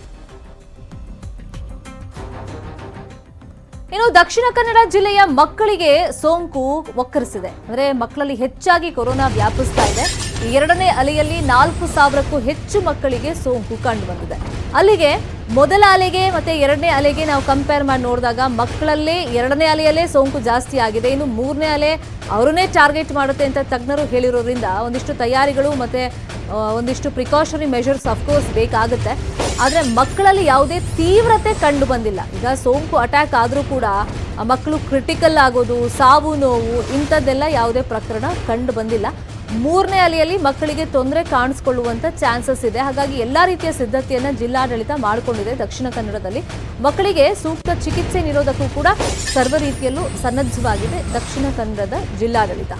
ಇನ್ನು ದಕ್ಷಿಣ ಕನ್ನಡ ಜಿಲ್ಲೆಯ ಮಕ್ಕಳಿಗೆ ಸೋಂಕು ಒಕ್ಕರಿಸಿದೆ ಅಂದ್ರೆ ಮಕ್ಕಳಲ್ಲಿ ಹೆಚ್ಚಾಗಿ ಕೊರೋನಾ ವ್ಯಾಪಿಸ್ತಾ ಇದೆ ಈ ಎರಡನೇ ಅಲೆಯಲ್ಲಿ ನಾಲ್ಕು ಸಾವಿರಕ್ಕೂ ಹೆಚ್ಚು ಮಕ್ಕಳಿಗೆ ಸೋಂಕು ಕಂಡು ಬಂದಿದೆ ಅಲ್ಲಿಗೆ ಮೊದಲ ಅಲೆಗೆ ಮತ್ತೆ ಎರಡನೇ ಅಲೆಗೆ ನಾವು ಕಂಪೇರ್ ಮಾಡಿ ನೋಡಿದಾಗ ಮಕ್ಕಳಲ್ಲೇ ಎರಡನೇ ಅಲೆಯಲ್ಲೇ ಸೋಂಕು ಜಾಸ್ತಿ ಆಗಿದೆ ಇನ್ನು ಮೂರನೇ ಅಲೆ ಅವರನ್ನೇ ಟಾರ್ಗೆಟ್ ಮಾಡುತ್ತೆ ಅಂತ ತಜ್ಞರು ಹೇಳಿರೋದ್ರಿಂದ ಒಂದಿಷ್ಟು ತಯಾರಿಗಳು ಮತ್ತೆ ಆ, ಒಂದಿಷ್ಟು ಪ್ರಿಕಾಷನರಿ ಮೆಷರ್ಸ್ ಅಫ್ಕೋರ್ಸ್ ಬೇಕಾಗುತ್ತೆ ಆದರೆ ಮಕ್ಕಳಲ್ಲಿ ಯಾವುದೇ ತೀವ್ರತೆ ಕಂಡು ಬಂದಿಲ್ಲ ಈಗ ಸೋಂಕು ಅಟ್ಯಾಕ್ ಆದರೂ ಕೂಡ ಆ ಮಕ್ಕಳು ಕ್ರಿಟಿಕಲ್ ಆಗೋದು ಸಾವು ನೋವು ಇಂಥದ್ದೆಲ್ಲ ಯಾವುದೇ ಪ್ರಕರಣ ಕಂಡು ಬಂದಿಲ್ಲ ಮೂರನೇ ಅಲೆಯಲ್ಲಿ ಮಕ್ಕಳಿಗೆ ತೊಂದರೆ ಕಾಣಿಸ್ಕೊಳ್ಳುವಂಥ ಚಾನ್ಸಸ್ ಇದೆ ಹಾಗಾಗಿ ಎಲ್ಲ ರೀತಿಯ ಸಿದ್ಧತೆಯನ್ನು ಜಿಲ್ಲಾಡಳಿತ ಮಾಡಿಕೊಂಡಿದೆ ದಕ್ಷಿಣ ಕನ್ನಡದಲ್ಲಿ ಮಕ್ಕಳಿಗೆ ಸೂಕ್ತ ಚಿಕಿತ್ಸೆ ನೀಡೋದಕ್ಕೂ ಕೂಡ ಸರ್ವ ರೀತಿಯಲ್ಲೂ ಸನ್ನದ್ಧವಾಗಿದೆ ದಕ್ಷಿಣ ಕನ್ನಡದ ಜಿಲ್ಲಾಡಳಿತ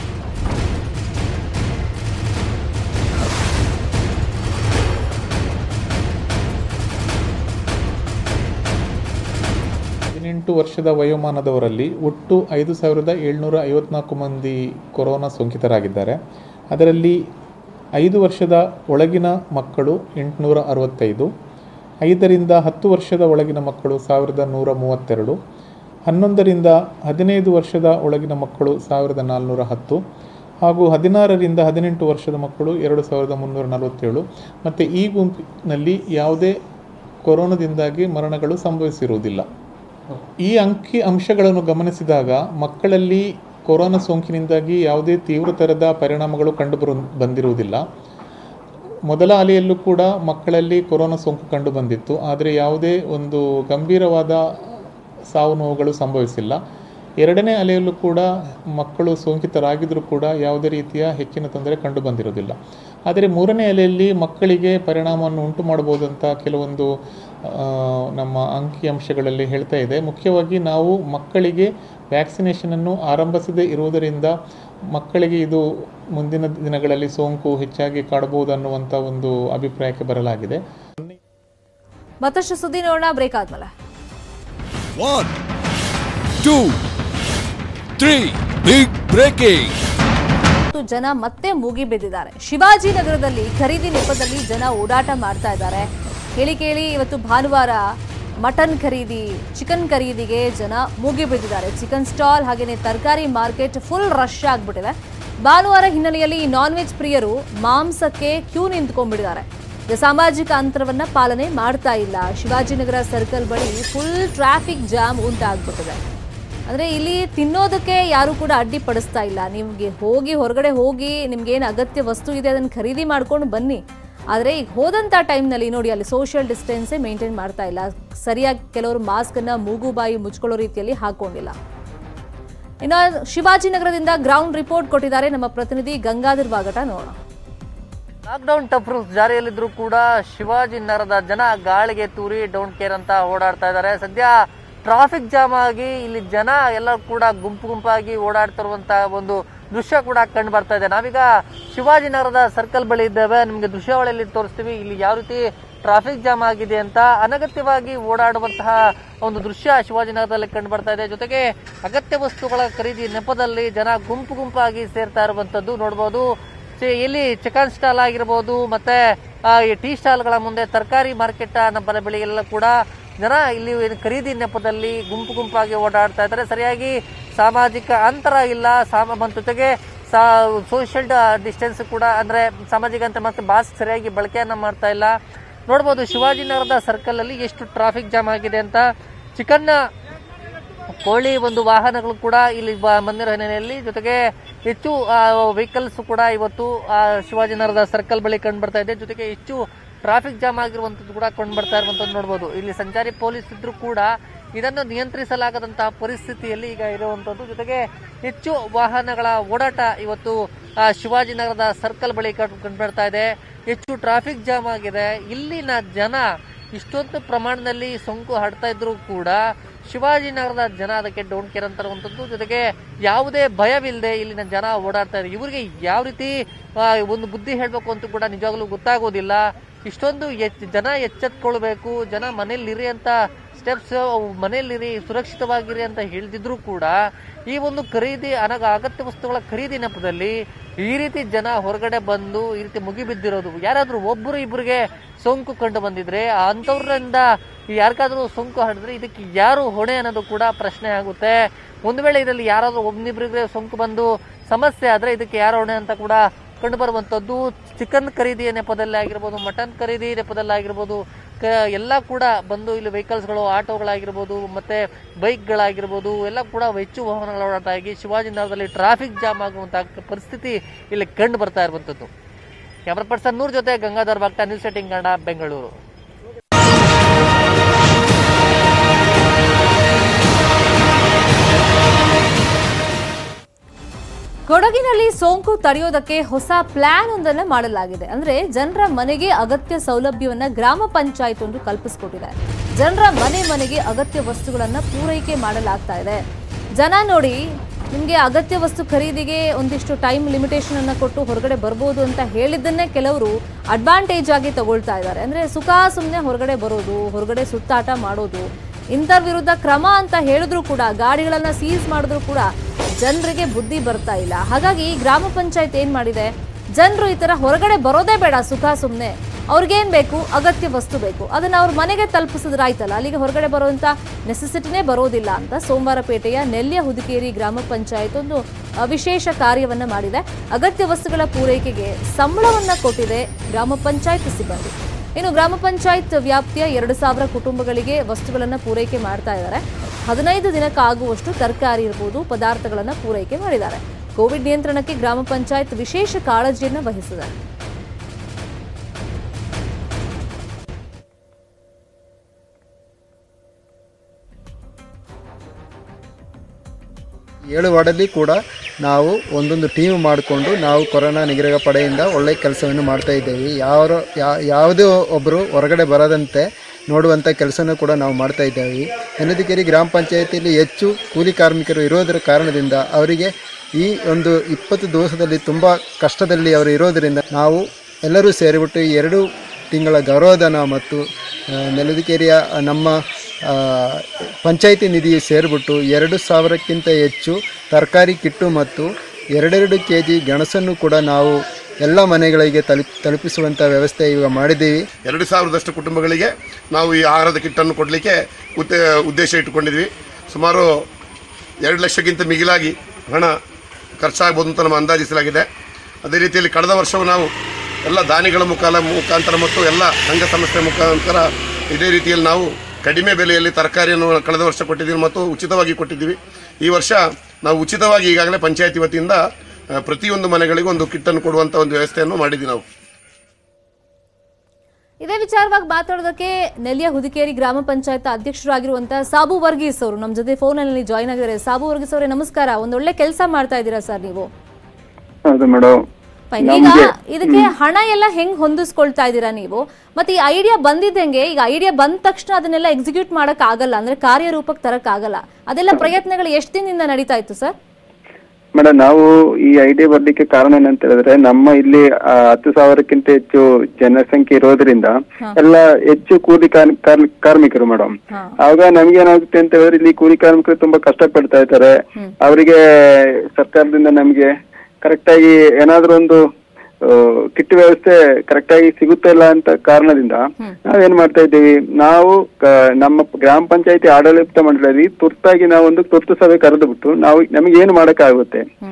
ಹದಿನೆಂಟು ವರ್ಷದ ವಯೋಮಾನದವರಲ್ಲಿ ಒಟ್ಟು ಐದು ಸಾವಿರದ ಏಳ್ನೂರ ಐವತ್ನಾಲ್ಕು ಮಂದಿ ಕೊರೋನಾ ಸೋಂಕಿತರಾಗಿದ್ದಾರೆ ಅದರಲ್ಲಿ ಐದು ವರ್ಷದ ಒಳಗಿನ ಮಕ್ಕಳು ಎಂಟುನೂರ ಅರವತ್ತೈದು ಐದರಿಂದ ಹತ್ತು ವರ್ಷದ ಒಳಗಿನ ಮಕ್ಕಳು ಸಾವಿರದ ನೂರ ಮೂವತ್ತೆರಡು ಹನ್ನೊಂದರಿಂದ ಹದಿನೈದು ವರ್ಷದ ಒಳಗಿನ ಮಕ್ಕಳು ಸಾವಿರದ ನಾಲ್ನೂರ ಹತ್ತು ಹಾಗೂ ಹದಿನಾರರಿಂದ ಹದಿನೆಂಟು ವರ್ಷದ ಮಕ್ಕಳು ಎರಡು ಸಾವಿರದ ಮುನ್ನೂರ ನಲವತ್ತೇಳು ಮತ್ತು ಈ ಗುಂಪಿನಲ್ಲಿ ಯಾವುದೇ ಕೊರೋನಾದಿಂದಾಗಿ ಮರಣಗಳು ಸಂಭವಿಸಿರುವುದಿಲ್ಲ ಈ ಅಂಕಿ ಅಂಶಗಳನ್ನು ಗಮನಿಸಿದಾಗ ಮಕ್ಕಳಲ್ಲಿ ಕೊರೋನಾ ಸೋಂಕಿನಿಂದಾಗಿ ಯಾವುದೇ ತೀವ್ರತರದ ಪರಿಣಾಮಗಳು ಕಂಡು ಬಂದಿರುವುದಿಲ್ಲ ಮೊದಲ ಅಲೆಯಲ್ಲೂ ಕೂಡ ಮಕ್ಕಳಲ್ಲಿ ಕೊರೋನಾ ಸೋಂಕು ಕಂಡು ಬಂದಿತ್ತು ಆದರೆ ಯಾವುದೇ ಒಂದು ಗಂಭೀರವಾದ ಸಾವು ನೋವುಗಳು ಸಂಭವಿಸಿಲ್ಲ ಎರಡನೇ ಅಲೆಯಲ್ಲೂ ಕೂಡ ಮಕ್ಕಳು ಸೋಂಕಿತರಾಗಿದ್ದರೂ ಕೂಡ ಯಾವುದೇ ರೀತಿಯ ಹೆಚ್ಚಿನ ತೊಂದರೆ ಕಂಡು ಬಂದಿರೋದಿಲ್ಲ ಆದರೆ ಮೂರನೇ ಅಲೆಯಲ್ಲಿ ಮಕ್ಕಳಿಗೆ ಪರಿಣಾಮವನ್ನು ಉಂಟು ಮಾಡಬಹುದಂತ ಕೆಲವೊಂದು ಆ, ನಮ್ಮ ಅಂಕಿಅಂಶಗಳಲ್ಲಿ ಹೇಳ್ತಾ ಇದೆ ಮುಖ್ಯವಾಗಿ ನಾವು ಮಕ್ಕಳಿಗೆ ವ್ಯಾಕ್ಸಿನೇಷನನ್ನು ಆರಂಭಿಸದೇ ಇರುವುದರಿಂದ ಮಕ್ಕಳಿಗೆ ಇದು ಮುಂದಿನ ದಿನಗಳಲ್ಲಿ ಸೋಂಕು ಹೆಚ್ಚಾಗಿ ಕಾಡಬಹುದು ಅನ್ನುವಂಥ ಒಂದು ಅಭಿಪ್ರಾಯಕ್ಕೆ ಬರಲಾಗಿದೆ ಮತ್ತಷ್ಟು ಸುದ್ದಿ ನೋಡೋಣ ಬ್ರೇಕ್ ಆದ್ಮೇಲೆ One, two, three. Big breaking. ಮತ್ತು ಜನ ಮತ್ತೆ ಮೂಗಿ ಬಿದ್ದಿದ್ದಾರೆ ಶಿವಾಜಿನಗರದಲ್ಲಿ ಖರೀದಿ ನೆಪದಲ್ಲಿ ಜನ ಓಡಾಟ ಮಾಡ್ತಾ ಇದ್ದಾರೆ ಹೇಳಿ ಕೇಳಿ ಇವತ್ತು ಭಾನುವಾರ ಮಟನ್ ಖರೀದಿ ಚಿಕನ್ ಖರೀದಿಗೆ ಜನ ಮೂಗಿ ಬಿದ್ದಿದ್ದಾರೆ ಚಿಕನ್ ಸ್ಟಾಲ್ ಹಾಗೆಯೇ ತರಕಾರಿ ಮಾರ್ಕೆಟ್ ಫುಲ್ ರಶ್ ಆಗ್ಬಿಟ್ಟಿದೆ ಭಾನುವಾರ ಹಿನ್ನೆಲೆಯಲ್ಲಿ ನಾನ್ ವೆಜ್ ಪ್ರಿಯರು ಮಾಂಸಕ್ಕೆ ಕ್ಯೂ ನಿಂತ್ಕೊಂಡ್ಬಿಟ್ಟಿದ್ದಾರೆ ಈಗ ಸಾಮಾಜಿಕ ಅಂತರವನ್ನ ಪಾಲನೆ ಮಾಡ್ತಾ ಇಲ್ಲ ಶಿವಾಜಿನಗರ ಸರ್ಕಲ್ ಬಳಿ ಫುಲ್ ಟ್ರಾಫಿಕ್ ಜಾಮ್ ಉಂಟಾಗ್ಬಿಟ್ಟಿದೆ ಅಂದರೆ ಇಲ್ಲಿ ತಿನ್ನೋದಕ್ಕೆ ಯಾರು ಕೂಡ ಅಡ್ಡಿಪಡಿಸ್ತಾ ಇಲ್ಲ ನಿಮಗೆ ಹೋಗಿ ಹೊರಗಡೆ ಹೋಗಿ ನಿಮ್ಗೇನು ಅಗತ್ಯ ವಸ್ತು ಇದೆ ಅದನ್ನು ಖರೀದಿ ಮಾಡ್ಕೊಂಡು ಬನ್ನಿ ಆದರೆ ಈಗ ಹೋದಂಥ ಟೈಮ್ನಲ್ಲಿ ನೋಡಿ ಅಲ್ಲಿ ಸೋಷಿಯಲ್ ಡಿಸ್ಟೆನ್ಸೇ ಮೇಂಟೈನ್ ಮಾಡ್ತಾ ಇಲ್ಲ ಸರಿಯಾಗಿ ಕೆಲವರು ಮಾಸ್ಕನ್ನು ಮೂಗು ಬಾಯಿ ಮುಚ್ಕೊಳ್ಳೋ ರೀತಿಯಲ್ಲಿ ಹಾಕೊಂಡಿಲ್ಲ ಇನ್ನು ಶಿವಾಜಿನಗರದಿಂದ ಗ್ರೌಂಡ್ ರಿಪೋರ್ಟ್ ಕೊಟ್ಟಿದ್ದಾರೆ ನಮ್ಮ ಪ್ರತಿನಿಧಿ ಗಂಗಾಧರ್ ವಾಗಟ ನೋಡೋಣ ಲಾಕ್ಡೌನ್ ಟಫ್ ರೂಲ್ಸ್ ಜಾರಿಯಲ್ಲಿದ್ರು ಕೂಡ ಶಿವಾಜಿ ನಗರದ ಜನ ಗಾಳಿಗೆ ತೂರಿ ಡೋಂಟ್ ಕೇರ್ ಅಂತ ಓಡಾಡ್ತಾ ಇದ್ದಾರೆ ಸದ್ಯ ಟ್ರಾಫಿಕ್ ಜಾಮ್ ಆಗಿ ಇಲ್ಲಿ ಜನ ಎಲ್ಲ ಕೂಡ ಗುಂಪು ಗುಂಪಾಗಿ ಓಡಾಡ್ತಿರುವಂತ ಒಂದು ದೃಶ್ಯ ಕೂಡ ಕಂಡು ಬರ್ತಾ ಇದೆ ನಾವೀಗ ಶಿವಾಜಿನಗರದ ಸರ್ಕಲ್ ಬಳಿ ಇದ್ದೇವೆ ನಿಮಗೆ ದೃಶ್ಯಾವಳಿಯಲ್ಲಿ ತೋರಿಸ್ತೀವಿ ಇಲ್ಲಿ ಯಾವ ರೀತಿ ಟ್ರಾಫಿಕ್ ಜಾಮ್ ಆಗಿದೆ ಅಂತ ಅನಗತ್ಯವಾಗಿ ಓಡಾಡುವಂತಹ ಒಂದು ದೃಶ್ಯ ಶಿವಾಜಿನಗರದಲ್ಲಿ ಕಂಡು ಬರ್ತಾ ಇದೆ ಜೊತೆಗೆ ಅಗತ್ಯ ವಸ್ತುಗಳ ಖರೀದಿ ನೆಪದಲ್ಲಿ ಜನ ಗುಂಪು ಗುಂಪಾಗಿ ಸೇರ್ತಾ ಇರುವಂತದ್ದು ನೋಡಬಹುದು ಚೆ- ಇಲ್ಲಿ ಚಿಕನ್ ಸ್ಟಾಲ್ ಆಗಿರ್ಬೋದು ಮತ್ತೆ ಆ, ಈ ಟೀ ಸ್ಟಾಲ್ಗಳ ಮುಂದೆ ತರಕಾರಿ ಮಾರ್ಕೆಟ್ ನಮ್ಮ ಬಳಿಗೆಲ್ಲ ಕೂಡ ಜನ ಇಲ್ಲಿ ಏನು ಖರೀದಿ ನೆಪದಲ್ಲಿ ಗುಂಪು ಗುಂಪಾಗಿ ಓಡಾಡ್ತಾ ಇದ್ದಾರೆ ಸರಿಯಾಗಿ ಸಾಮಾಜಿಕ ಅಂತರ ಇಲ್ಲ ಸಾಮ ಮತ್ತು ಜೊತೆಗೆ ಸೋಷಿಯಲ್ ಡಿಸ್ಟೆನ್ಸ್ ಕೂಡ ಅಂದ್ರೆ ಸಾಮಾಜಿಕ ಅಂತರ ಮತ್ತೆ ಮಾಸ್ಕ್ ಸರಿಯಾಗಿ ಬಳಕೆಯನ್ನ ಮಾಡ್ತಾ ಇಲ್ಲ ನೋಡ್ಬೋದು ಶಿವಾಜಿನಗರದ ಸರ್ಕಲ್ ಅಲ್ಲಿ ಎಷ್ಟು ಟ್ರಾಫಿಕ್ ಜಾಮ್ ಆಗಿದೆ ಅಂತ ಚಿಕನ್ನ ಕೋಳಿ ಒಂದು ವಾಹನಗಳು ಕೂಡ ಇಲ್ಲಿ ಬ- ಬಂದಿರೋ ಹಿನ್ನೆಲೆಯಲ್ಲಿ ಜೊತೆಗೆ ಹೆಚ್ಚು ವೆಹಿಕಲ್ಸ್ ಕೂಡ ಇವತ್ತು ಆ, ಶಿವಾಜಿನಗರದ ಸರ್ಕಲ್ ಬಳಿ ಕಂಡು ಬರ್ತಾ ಇದೆ ಜೊತೆಗೆ ಹೆಚ್ಚು ಟ್ರಾಫಿಕ್ ಜಾಮ್ ಆಗಿರುವಂಥದ್ದು ಕೂಡ ಕಂಡು ಬರ್ತಾ ಇರುವಂಥದ್ದು ನೋಡ್ಬೋದು ಇಲ್ಲಿ ಸಂಚಾರಿ ಪೊಲೀಸ್ ಇದ್ರೂ ಕೂಡ ಇದನ್ನು ನಿಯಂತ್ರಿಸಲಾಗದಂತಹ ಪರಿಸ್ಥಿತಿಯಲ್ಲಿ ಈಗ ಇರುವಂಥದ್ದು ಜೊತೆಗೆ ಹೆಚ್ಚು ವಾಹನಗಳ ಓಡಾಟ ಇವತ್ತು ಆ, ಶಿವಾಜಿನಗರದ ಸರ್ಕಲ್ ಬಳಿ ಕಂಡು ಕಂಡು ಬರ್ತಾ ಇದೆ ಹೆಚ್ಚು ಟ್ರಾಫಿಕ್ ಜಾಮ್ ಆಗಿದೆ ಇಲ್ಲಿನ ಜನ ಇಷ್ಟೊಂದು ಪ್ರಮಾಣದಲ್ಲಿ ಸೋಂಕು ಹರಡ್ತಾ ಇದ್ರೂ ಕೂಡ ಶಿವಾಜಿನಗರದ ಜನ ಅದಕ್ಕೆ ಡೋಂಟ್ ಕೇರ್ ಅಂತ ಇರುವಂಥದ್ದು ಜೊತೆಗೆ ಯಾವುದೇ ಭಯವಿಲ್ಲದೆ ಇಲ್ಲಿನ ಜನ ಓಡಾಡ್ತಾ ಇದ್ದಾರೆ ಇವರಿಗೆ ಯಾವ ರೀತಿ ಆ, ಒಂದು ಬುದ್ಧಿ ಹೇಳಬೇಕು ಅಂತ ಕೂಡ ನಿಜವಾಗ್ಲೂ ಗೊತ್ತಾಗೋದಿಲ್ಲ ಇಷ್ಟೊಂದು ಎಚ್ ಜನ ಎಚ್ಚೆತ್ಕೊಳ್ಬೇಕು ಜನ ಮನೇಲಿರಿ ಅಂತ ಸ್ಟೆಪ್ಸ್ ಮನೆಯಲ್ಲಿರಿ ಸುರಕ್ಷಿತವಾಗಿರಿ ಅಂತ ಹೇಳ್ದಿದ್ರು ಕೂಡ ಈ ಒಂದು ಖರೀದಿ ಅನಗ ಅಗತ್ಯ ವಸ್ತುಗಳ ಖರೀದಿ ನೆಪದಲ್ಲಿ ಈ ರೀತಿ ಜನ ಹೊರಗಡೆ ಬಂದು ಈ ರೀತಿ ಮುಗಿಬಿದ್ದಿರೋದು ಯಾರಾದ್ರೂ ಒಬ್ಬರು ಇಬ್ಬರಿಗೆ ಸೋಂಕು ಕಂಡು ಬಂದಿದ್ರೆ ಅಂಥವ್ರಿಂದ ಯಾರಿಗಾದ್ರೂ ಸೋಂಕು ಹರಡಿದ್ರೆ ಇದಕ್ಕೆ ಯಾರು ಹೊಣೆ ಅನ್ನೋದು ಕೂಡ ಪ್ರಶ್ನೆ ಆಗುತ್ತೆ ಒಂದು ವೇಳೆ ಇದರಲ್ಲಿ ಯಾರಾದ್ರೂ ಒಬ್ಬನಿಬ್ಬರಿಗೆ ಸೋಂಕು ಬಂದು ಸಮಸ್ಯೆ ಆದ್ರೆ ಇದಕ್ಕೆ ಯಾರು ಹೊಣೆ ಅಂತ ಕೂಡ ಕಂಡು ಬರುವಂಥದ್ದು ಚಿಕನ್ ಖರೀದಿ ನೆಪದಲ್ಲಿ ಆಗಿರ್ಬೋದು ಮಟನ್ ಖರೀದಿ ನೆಪದಲ್ಲಿ ಆಗಿರ್ಬೋದು ಕ ಎಲ್ಲ ಕೂಡ ಬಂದು ಇಲ್ಲಿ ವೆಹಿಕಲ್ಸ್ಗಳು ಆಟೋಗಳಾಗಿರ್ಬೋದು ಮತ್ತೆ ಬೈಕ್ಗಳಾಗಿರ್ಬೋದು ಎಲ್ಲ ಕೂಡ ಹೆಚ್ಚು ವಾಹನಗಳ ಓಡಾಟ ಆಗಿ ಶಿವಾಜಿನಗರದಲ್ಲಿ ಟ್ರಾಫಿಕ್ ಜಾಮ್ ಆಗುವಂತಹ ಪರಿಸ್ಥಿತಿ ಇಲ್ಲಿ ಕಂಡು ಬರ್ತಾ ಇರುವಂಥದ್ದು ಕ್ಯಾಮ್ರಾ ಪರ್ಸನ್ ನೂರ್ ಜೊತೆ ಗಂಗಾಧರ್ ಭಕ್ತ ನ್ಯೂಸ್ ಏಟಿನ್ ಕನ್ನಡ ಬೆಂಗಳೂರು ಕೊಡಗಿನಲ್ಲಿ ಸೋಂಕು ತಡೆಯೋದಕ್ಕೆ ಹೊಸ ಪ್ಲಾನ್ ಒಂದನ್ನ ಮಾಡಲಾಗಿದೆ ಅಂದ್ರೆ ಜನರ ಮನೆಗೆ ಅಗತ್ಯ ಸೌಲಭ್ಯವನ್ನ ಗ್ರಾಮ ಪಂಚಾಯತ್ ಒಂದು ಕಲ್ಪಿಸಿಕೊಟ್ಟಿದೆ ಜನರ ಮನೆ ಮನೆಗೆ ಅಗತ್ಯ ವಸ್ತುಗಳನ್ನ ಪೂರೈಕೆ ಮಾಡಲಾಗ್ತಾ ಇದೆ ಜನ ನೋಡಿ ನಿಮಗೆ ಅಗತ್ಯ ವಸ್ತು ಖರೀದಿಗೆ ಒಂದಿಷ್ಟು ಟೈಮ್ ಲಿಮಿಟೇಷನ್ ಅನ್ನ ಕೊಟ್ಟು ಹೊರಗಡೆ ಬರ್ಬೋದು ಅಂತ ಹೇಳಿದ್ದನ್ನೇ ಕೆಲವರು ಅಡ್ವಾಂಟೇಜ್ ಆಗಿ ತಗೊಳ್ತಾ ಇದ್ದಾರೆ ಅಂದ್ರೆ ಸುಖ ಸುಮ್ಮನೆ ಹೊರಗಡೆ ಬರೋದು ಹೊರಗಡೆ ಸುತ್ತಾಟ ಮಾಡೋದು ಇಂಥವ್ರ ವಿರುದ್ಧ ಕ್ರಮ ಅಂತ ಹೇಳಿದ್ರು ಕೂಡ ಗಾಡಿಗಳನ್ನ ಸೀಸ್ ಮಾಡಿದ್ರು ಕೂಡ ಜನರಿಗೆ ಬುದ್ಧಿ ಬರ್ತಾ ಇಲ್ಲ ಹಾಗಾಗಿ ಗ್ರಾಮ ಪಂಚಾಯತ್ ಏನ್ ಮಾಡಿದೆ ಜನರು ಈ ತರ ಹೊರಗಡೆ ಬರೋದೇ ಬೇಡ ಸುಖ ಸುಮ್ಮನೆ ಅವ್ರಿಗೇನ್ ಬೇಕು ಅಗತ್ಯ ವಸ್ತು ಬೇಕು ಅದನ್ನ ಅವ್ರ ಮನೆಗೆ ತಲುಪಿಸಿದ್ರಾಯ್ತಲ್ಲ ಅಲ್ಲಿಗೆ ಹೊರಗಡೆ ಬರುವಂತ ನೆಸೆಸಿಟಿನೇ ಬರೋದಿಲ್ಲ ಅಂತ ಸೋಮವಾರಪೇಟೆಯ ನೆಲ್ಯ ಹುದುಕೇರಿ ಗ್ರಾಮ ಪಂಚಾಯತ್ ಒಂದು ಅ, ವಿಶೇಷ ಕಾರ್ಯವನ್ನ ಮಾಡಿದೆ ಅಗತ್ಯ ವಸ್ತುಗಳ ಪೂರೈಕೆಗೆ ಸಂಬಳವನ್ನ ಕೊಟ್ಟಿದೆ ಗ್ರಾಮ ಪಂಚಾಯತ್ ಸಿಬ್ಬಂದಿ ಇನ್ನು ಗ್ರಾಮ ಪಂಚಾಯತ್ ವ್ಯಾಪ್ತಿಯ ಎರಡು ಸಾವಿರ ಕುಟುಂಬಗಳಿಗೆ ವಸ್ತುಗಳನ್ನು ಪೂರೈಕೆ ಮಾಡ್ತಾ ಇದ್ದಾರೆ ಹದಿನೈದು ದಿನಕ್ಕಾಗುವಷ್ಟು ತರಕಾರಿ ಇರ್ಬೋದು ಪದಾರ್ಥಗಳನ್ನು ಪೂರೈಕೆ ಮಾಡಿದ್ದಾರೆ ಕೋವಿಡ್ ನಿಯಂತ್ರಣಕ್ಕೆ ಗ್ರಾಮ ಪಂಚಾಯತ್ ವಿಶೇಷ ಕಾಳಜಿಯನ್ನು ವಹಿಸಿದೆ ಏಳು ವಾರ್ಡಲ್ಲಿ ಕೂಡ ನಾವು ಒಂದೊಂದು ಟೀಮ್ ಮಾಡಿಕೊಂಡು ನಾವು ಕೊರೋನಾ ನಿಗ್ರಹ ಪಡೆಯಿಂದ ಒಳ್ಳೆ ಕೆಲಸವನ್ನು ಮಾಡ್ತಾ ಇದ್ದೇವೆ ಯಾರು ಯಾ- ಯಾವುದೇ ಒಬ್ಬರು ಹೊರಗಡೆ ಬರದಂತೆ ನೋಡುವಂಥ ಕೆಲಸನೂ ಕೂಡ ನಾವು ಮಾಡ್ತಾ ಇದ್ದೇವೆ ನೆಲದಿಕೆರೆ ಗ್ರಾಮ ಪಂಚಾಯತಿಯಲ್ಲಿ ಹೆಚ್ಚು ಕೂಲಿ ಕಾರ್ಮಿಕರು ಇರೋದರ ಕಾರಣದಿಂದ ಅವರಿಗೆ ಈ ಒಂದು ಇಪ್ಪತ್ತು ದಿವಸದಲ್ಲಿ ತುಂಬ ಕಷ್ಟದಲ್ಲಿ ಅವರು ಇರೋದರಿಂದ ನಾವು ಎಲ್ಲರೂ ಸೇರಿಬಿಟ್ಟು ಈ ಎರಡು ತಿಂಗಳ ಗೌರವಧನ ಮತ್ತು ಆ, ನೆಲದಿಕೆರೆಯ ನಮ್ಮ ಆ, ಪಂಚಾಯಿತಿ ನಿಧಿ ಸೇರಿಬಿಟ್ಟು ಎರಡು ಸಾವಿರಕ್ಕಿಂತ ಹೆಚ್ಚು ತರಕಾರಿ ಕಿಟ್ಟು ಮತ್ತು ಎರಡೆರಡು ಕೆ ಜಿ ಗೆಣಸನ್ನು ಕೂಡ ನಾವು ಎಲ್ಲ ಮನೆಗಳಿಗೆ ತಲುಪ್ ತಲುಪಿಸುವಂಥ ವ್ಯವಸ್ಥೆ ಈಗ ಮಾಡಿದ್ದೀವಿ ಎರಡು ಸಾವಿರದಷ್ಟು ಕುಟುಂಬಗಳಿಗೆ ನಾವು ಈ ಆಹಾರದ ಕಿಟ್ಟನ್ನು ಕೊಡಲಿಕ್ಕೆ ಉದ್ದೇ ಉದ್ದೇಶ ಇಟ್ಟುಕೊಂಡಿದ್ವಿ ಸುಮಾರು ಎರಡು ಲಕ್ಷಕ್ಕಿಂತ ಮಿಗಿಲಾಗಿ ಹಣ ಖರ್ಚಾಗ್ಬೋದು ಅಂತ ನಮ್ಮ ಅಂದಾಜಿಸಲಾಗಿದೆ ಅದೇ ರೀತಿಯಲ್ಲಿ ಕಳೆದ ವರ್ಷವೂ ನಾವು ಎಲ್ಲ ದಾನಿಗಳ ಮುಖಾಲ ಮುಖಾಂತರ ಮತ್ತು ಎಲ್ಲ ಸಂಘ ಸಂಸ್ಥೆ ಮುಖಾಂತರ ಇದೇ ರೀತಿಯಲ್ಲಿ ನಾವು ಕಡಿಮೆ ಬೆಲೆಯಲ್ಲಿ ತರಕಾರಿಯನ್ನು ಕಳೆದ ವರ್ಷ ಕೊಟ್ಟಿದ್ದೀವಿ ಮತ್ತು ಉಚಿತವಾಗಿ ಕೊಟ್ಟಿದ್ದೀವಿ ಈ ವರ್ಷ ನಾವು ಉಚಿತವಾಗಿ ಈಗಾಗಲೇ ಪಂಚಾಯತಿ ವತಿಯಿಂದ ಆ, ಪ್ರತಿಯೊಂದು ಮನೆಗಳಿಗೂ ಒಂದು ಕಿಟ್ಟನ್ನು ಕೊಡುವಂಥ ಒಂದು ವ್ಯವಸ್ಥೆಯನ್ನು ಮಾಡಿದ್ದೀವಿ ನಾವು ಇದೇ ವಿಚಾರವಾಗಿ ಮಾತಾಡೋದಕ್ಕೆ ನೆಲ್ಲಿಯ ಹುದಿಕೇರಿ ಗ್ರಾಮ ಪಂಚಾಯತ್ ಅಧ್ಯಕ್ಷರಾಗಿರುವಂತಹ ಸಾಬು ವರ್ಗೀಸ್ ಅವರು ನಮ್ಮ ಜೊತೆ ಫೋನಲ್ಲಿ ಜಾಯ್ನ್ ಆಗಿದ್ದಾರೆ ಸಾಬು ವರ್ಗೀಸ್ ಅವರೇ ನಮಸ್ಕಾರ ಒಂದೊಳ್ಳೆ ಕೆಲಸ ಮಾಡ್ತಾ ಇದ್ದೀರಾ ಸರ್ ನೀವು ಹೌದು ಮೇಡಮ್ ಫೈನ್. ಈಗ ಇದಕ್ಕೆ ಹಣ ಎಲ್ಲ ಹೆಂಗ್ ಹೊಂದಿಸ್ಕೊಳ್ತಾ ಇದ್ದೀರಾ ನೀವು ಮತ್ತೆ ಈ ಐಡಿಯಾ ಬಂದಿದ್ದಂಗೆ ಈಗ ಐಡಿಯಾ ಬಂದ ತಕ್ಷಣ ಅದನ್ನೆಲ್ಲ ಎಕ್ಸಿಕ್ಯೂಟ್ ಮಾಡಕ್ ಆಗಲ್ಲ ಅಂದ್ರೆ ಕಾರ್ಯರೂಪಕ್ಕೆ ತರಕ್ ಆಗಲ್ಲ ಅದೆಲ್ಲ ಪ್ರಯತ್ನಗಳು ಎಷ್ಟು ದಿನದಿಂದ ನಡೀತಾ ಇತ್ತು ಸರ್ ಮೇಡಮ್ ನಾವು ಈ ಐಡಿಯಾ ಬರ್ಲಿಕ್ಕೆ ಕಾರಣ ಏನಂತ ಹೇಳಿದ್ರೆ ನಮ್ಮ ಇಲ್ಲಿ ಆ, ಹತ್ತು ಸಾವಿರಕ್ಕಿಂತ ಹೆಚ್ಚು ಜನಸಂಖ್ಯೆ ಇರೋದ್ರಿಂದ ಎಲ್ಲ ಹೆಚ್ಚು ಕೂಲಿ ಕಾರ್- ಕಾರ್- ಕಾರ್ಮಿಕರು ಮೇಡಮ್ ಆವಾಗ ನಮ್ಗೆ ಏನಾಗುತ್ತೆ ಅಂತ ಹೇಳಿದ್ರೆ ಇಲ್ಲಿ ಕೂಲಿ ಕಾರ್ಮಿಕರು ತುಂಬಾ ಕಷ್ಟ ಪಡ್ತಾ ಇದ್ದಾರೆ ಅವರಿಗೆ ಸರ್ಕಾರದಿಂದ ನಮ್ಗೆ ಕರೆಕ್ಟ್ ಆಗಿ ಏನಾದ್ರೂ ಒಂದು ಕಿಟ್ ವ್ಯವಸ್ಥೆ ಕರೆಕ್ಟ್ ಆಗಿ ಸಿಗುತ್ತಾ ಇಲ್ಲ ಅಂತ ಕಾರಣದಿಂದ ನಾವೇನ್ ಮಾಡ್ತಾ ಇದ್ದೀವಿ ನಾವು ಕ- ನಮ್ಮ ಗ್ರಾಮ ಪಂಚಾಯತಿ ಆಡಳಿತ ಮಂಡಳಿ ತುರ್ತಾಗಿ ನಾವು ಒಂದು ತುರ್ತು ಸಭೆ ಕರೆದು ಬಿಟ್ಟು ನಾವು ನಮಗೆ ಏನು ಮಾಡಕ್ಕಾಗುತ್ತೆ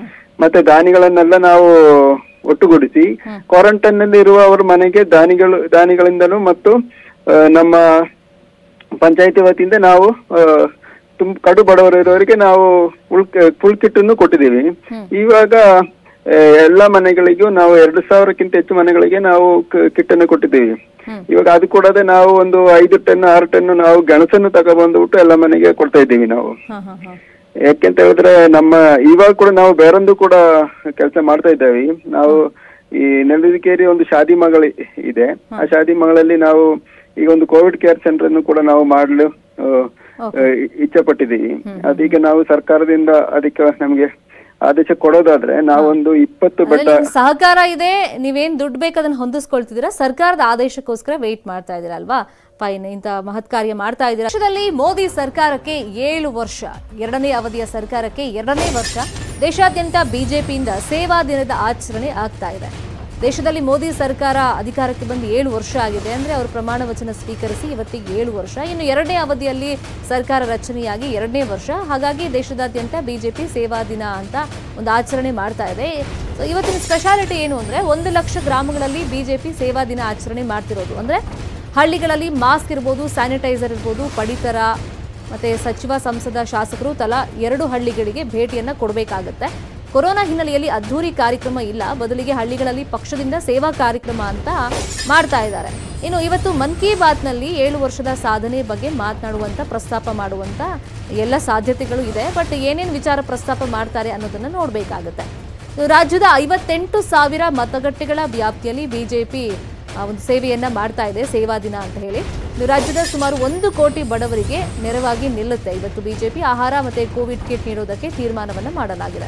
ಮತ್ತೆ ದಾನಿಗಳನ್ನೆಲ್ಲ ನಾವು ಒಟ್ಟುಗೂಡಿಸಿ ಕ್ವಾರಂಟೈನ್ ನಲ್ಲಿ ಇರುವವರ ಮನೆಗೆ ದಾನಿಗಳು ದಾನಿಗಳಿಂದಲೂ ಮತ್ತು ಆ, ನಮ್ಮ ಪಂಚಾಯತಿ ವತಿಯಿಂದ ನಾವು ಆ, ತುಂಬ ಕಡು ಬಡವರು ಇರೋರಿಗೆ ನಾವು ಫುಲ್ ಫುಲ್ ಕಿಟ್ ಅನ್ನು ಕೊಟ್ಟಿದ್ದೀವಿ ಇವಾಗ ಆ, ಎಲ್ಲ ಮನೆಗಳಿಗೂ ನಾವು ಎರಡು ಸಾವಿರಕ್ಕಿಂತ ಹೆಚ್ಚು ಮನೆಗಳಿಗೆ ನಾವು ಕಿಟ್ ಅನ್ನು ಕೊಟ್ಟಿದ್ದೀವಿ ಇವಾಗ ಅದು ಕೂಡದೆ ನಾವು ಒಂದು ಐದು ಟನ್ ಆರು ಟನ್ ನಾವು ಗೆಣಸನ್ನು ತಗೊಬಂದ್ಬಿಟ್ಟು ಎಲ್ಲ ಮನೆಗೆ ಕೊಡ್ತಾ ಇದ್ದೀವಿ ನಾವು ಹಾ ಹಾ ಹಾ ಯಾಕೆಂತ ಹೇಳಿದ್ರೆ ನಮ್ಮ ಇವಾಗ ಕೂಡ ನಾವು ಬೇರೊಂದು ಕೂಡ ಕೆಲಸ ಮಾಡ್ತಾ ಇದ್ದೇವೆ ನಾವು ಈ ನೆಲ್ಲೂರಿಕೇರಿ ಒಂದು ಶಾದಿ ಮಗಳ ಇದೆ ಆ ಶಾದಿ ಮಗಳಲ್ಲಿ ನಾವು ಈಗ ಒಂದು ಕೋವಿಡ್ ಕೇರ್ ಸೆಂಟರ್ ಅನ್ನು ಕೂಡ ನಾವು ಮಾಡಲು ಆ, ಆ, ಇಚ್ಛೆ ಪಟ್ಟಿದ್ದೀವಿ ಅದೀಗ ನಾವು ಸರ್ಕಾರದಿಂದ ಅದಕ್ಕೆ ನಮಗೆ ಆದೇಶ ಕೊಡೋದಾದ್ರೆ ನಾವೊಂದು ಇಪ್ಪತ್ತು ಅಂದ್ರೆ ಬೆಟ್ಟ ನಿಮ್ಗೆ ಸಹಕಾರ ಇದೆ ನೀವೇನ್ ದುಡ್ಡು ಬೇಕು ಅದನ್ನ ಹೊಂದಿಸ್ಕೊಳ್ತಿದ್ದೀರಾ ಸರ್ಕಾರದ ಆದೇಶಕ್ಕೋಸ್ಕರ ವೆಯ್ಟ್ ಮಾಡ್ತಾ ಇದ್ದೀರಾ ಅಲ್ವಾ ಫೈನ್ ಇಂತ ಮಹತ್ ಕಾರ್ಯ ಮಾಡ್ತಾ ಇದ್ದೀರಾ ದೇಶದಲ್ಲಿ ಮೋದಿ ಸರ್ಕಾರಕ್ಕೆ ಏಳು ವರ್ಷ ಎರಡನೇ ಅವಧಿಯ ಸರ್ಕಾರಕ್ಕೆ ಎರಡನೇ ವರ್ಷ ದೇಶಾದ್ಯಂತ ಬಿಜೆಪಿಯಿಂದ ಸೇವಾ ದಿನದ ಆಚರಣೆ ಆಗ್ತಾ ಇದೆ ದೇಶದಲ್ಲಿ ಮೋದಿ ಸರ್ಕಾರ ಅಧಿಕಾರಕ್ಕೆ ಬಂದು ಏಳು ವರ್ಷ ಆಗಿದೆ ಅಂದ್ರೆ ಅವರು ಪ್ರಮಾಣ ವಚನ ಸ್ವೀಕರಿಸಿ ಇವತ್ತಿಗೆ ಏಳು ವರ್ಷ ಇನ್ನು ಎರಡನೇ ಅವಧಿಯಲ್ಲಿ ಸರ್ಕಾರ ರಚನೆಯಾಗಿ ಎರಡನೇ ವರ್ಷ ಹಾಗಾಗಿ ದೇಶದಾದ್ಯಂತ ಬಿಜೆಪಿ ಸೇವಾ ದಿನ ಅಂತ ಒಂದು ಆಚರಣೆ ಮಾಡ್ತಾ ಇದೆ ಸೊ ಇವತ್ತಿನ ಸ್ಪೆಷಾಲಿಟಿ ಏನು ಅಂದ್ರೆ ಒಂದು ಲಕ್ಷ ಗ್ರಾಮಗಳಲ್ಲಿ ಬಿಜೆಪಿ ಸೇವಾ ದಿನ ಆಚರಣೆ ಮಾಡ್ತಿರೋದು ಅಂದ್ರೆ ಹಳ್ಳಿಗಳಲ್ಲಿ ಮಾಸ್ಕ್ ಇರ್ಬೋದು ಸ್ಯಾನಿಟೈಸರ್ ಇರ್ಬೋದು ಪಡಿತರ ಮತ್ತೆ ಸಚಿವ ಸಂಸದ ಶಾಸಕರು ತಲಾ ಎರಡು ಹಳ್ಳಿಗಳಿಗೆ ಭೇಟಿಯನ್ನ ಕೊಡಬೇಕಾಗತ್ತೆ ಕೊರೋನಾ ಹಿನ್ನೆಲೆಯಲ್ಲಿ ಅದ್ಧೂರಿ ಕಾರ್ಯಕ್ರಮ ಇಲ್ಲ ಬದಲಿಗೆ ಹಳ್ಳಿಗಳಲ್ಲಿ ಪಕ್ಷದಿಂದ ಸೇವಾ ಕಾರ್ಯಕ್ರಮ ಅಂತ ಮಾಡ್ತಾ ಇದ್ದಾರೆ ಇನ್ನು ಇವತ್ತು ಮನ್ ಕಿ ಬಾತ್ನಲ್ಲಿ ಏಳು ವರ್ಷದ ಸಾಧನೆ ಬಗ್ಗೆ ಮಾತನಾಡುವಂತ ಪ್ರಸ್ತಾಪ ಮಾಡುವಂತ ಎಲ್ಲ ಸಾಧ್ಯತೆಗಳು ಇದೆ ಬಟ್ ಏನೇನು ವಿಚಾರ ಪ್ರಸ್ತಾಪ ಮಾಡ್ತಾರೆ ಅನ್ನೋದನ್ನ ನೋಡಬೇಕಾಗುತ್ತೆ ರಾಜ್ಯದ ಐವತ್ತೆಂಟು ಸಾವಿರ ಮತಗಟ್ಟೆಗಳ ವ್ಯಾಪ್ತಿಯಲ್ಲಿ ಬಿಜೆಪಿ ಆ ಒಂದು ಸೇವೆಯನ್ನ ಮಾಡ್ತಾ ಇದೆ ಸೇವಾ ದಿನ ಅಂತ ಹೇಳಿ ಇನ್ನು ರಾಜ್ಯದ ಸುಮಾರು ಒಂದು ಕೋಟಿ ಬಡವರಿಗೆ ನೆರವಾಗಿ ನಿಲ್ಲುತ್ತೆ ಇವತ್ತು ಬಿಜೆಪಿ ಆಹಾರ ಮತ್ತೆ ಕೋವಿಡ್ ಕಿಟ್ ನೀಡೋದಕ್ಕೆ ತೀರ್ಮಾನವನ್ನ ಮಾಡಲಾಗಿದೆ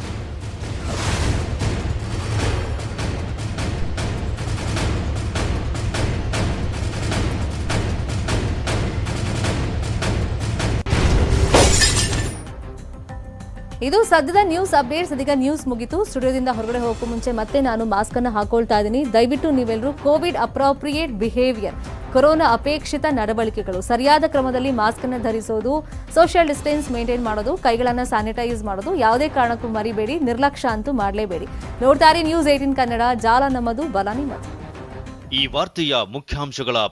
ಇದು ಸದ್ಯದ ನ್ಯೂಸ್ ಅಪ್ಡೇಟ್ಸ್ ಇದೀಗ ನ್ಯೂಸ್ ಮುಗಿತು ಸ್ಟುಡಿಯೋದಿಂದ ಹೊರಗಡೆ ಹೋಗಕ್ಕೂ ಮುಂಚೆ ಮತ್ತೆ ನಾನು ಮಾಸ್ಕ್ ಅನ್ನು ಹಾಕೊಳ್ತಾ ಇದ್ದೀನಿ ದಯವಿಟ್ಟು ನೀವೆಲ್ಲರೂ ಕೋವಿಡ್ ಅಪ್ರಾಪ್ರಿಯೇಟ್ ಬಿಹೇವಿಯರ್ ಕೊರೋನಾ ಅಪೇಕ್ಷಿತ ನಡವಳಿಕೆಗಳು ಸರಿಯಾದ ಕ್ರಮದಲ್ಲಿ ಮಾಸ್ಕ್ ಅನ್ನು ಧರಿಸೋದು ಸೋಷಿಯಲ್ ಡಿಸ್ಟೆನ್ಸ್ ಮೇಂಟೈನ್ ಮಾಡೋದು ಕೈಗಳನ್ನು ಸ್ಯಾನಿಟೈಸ್ ಮಾಡೋದು ಯಾವುದೇ ಕಾರಣಕ್ಕೂ ಮರಿಬೇಡಿ ನಿರ್ಲಕ್ಷ್ಯ ಅಂತೂ ಮಾಡಲೇಬೇಡಿ ನೋಡ್ತಾರೆ ನ್ಯೂಸ್ ಏಟಿನ್ ಕನ್ನಡ ಜಾಲ ನಮ್ಮದು ಬಲ ನಿಮ್ಮದು ಈ ವಾರ್ತೆಯ ಮುಖ್ಯಾಂಶಗಳ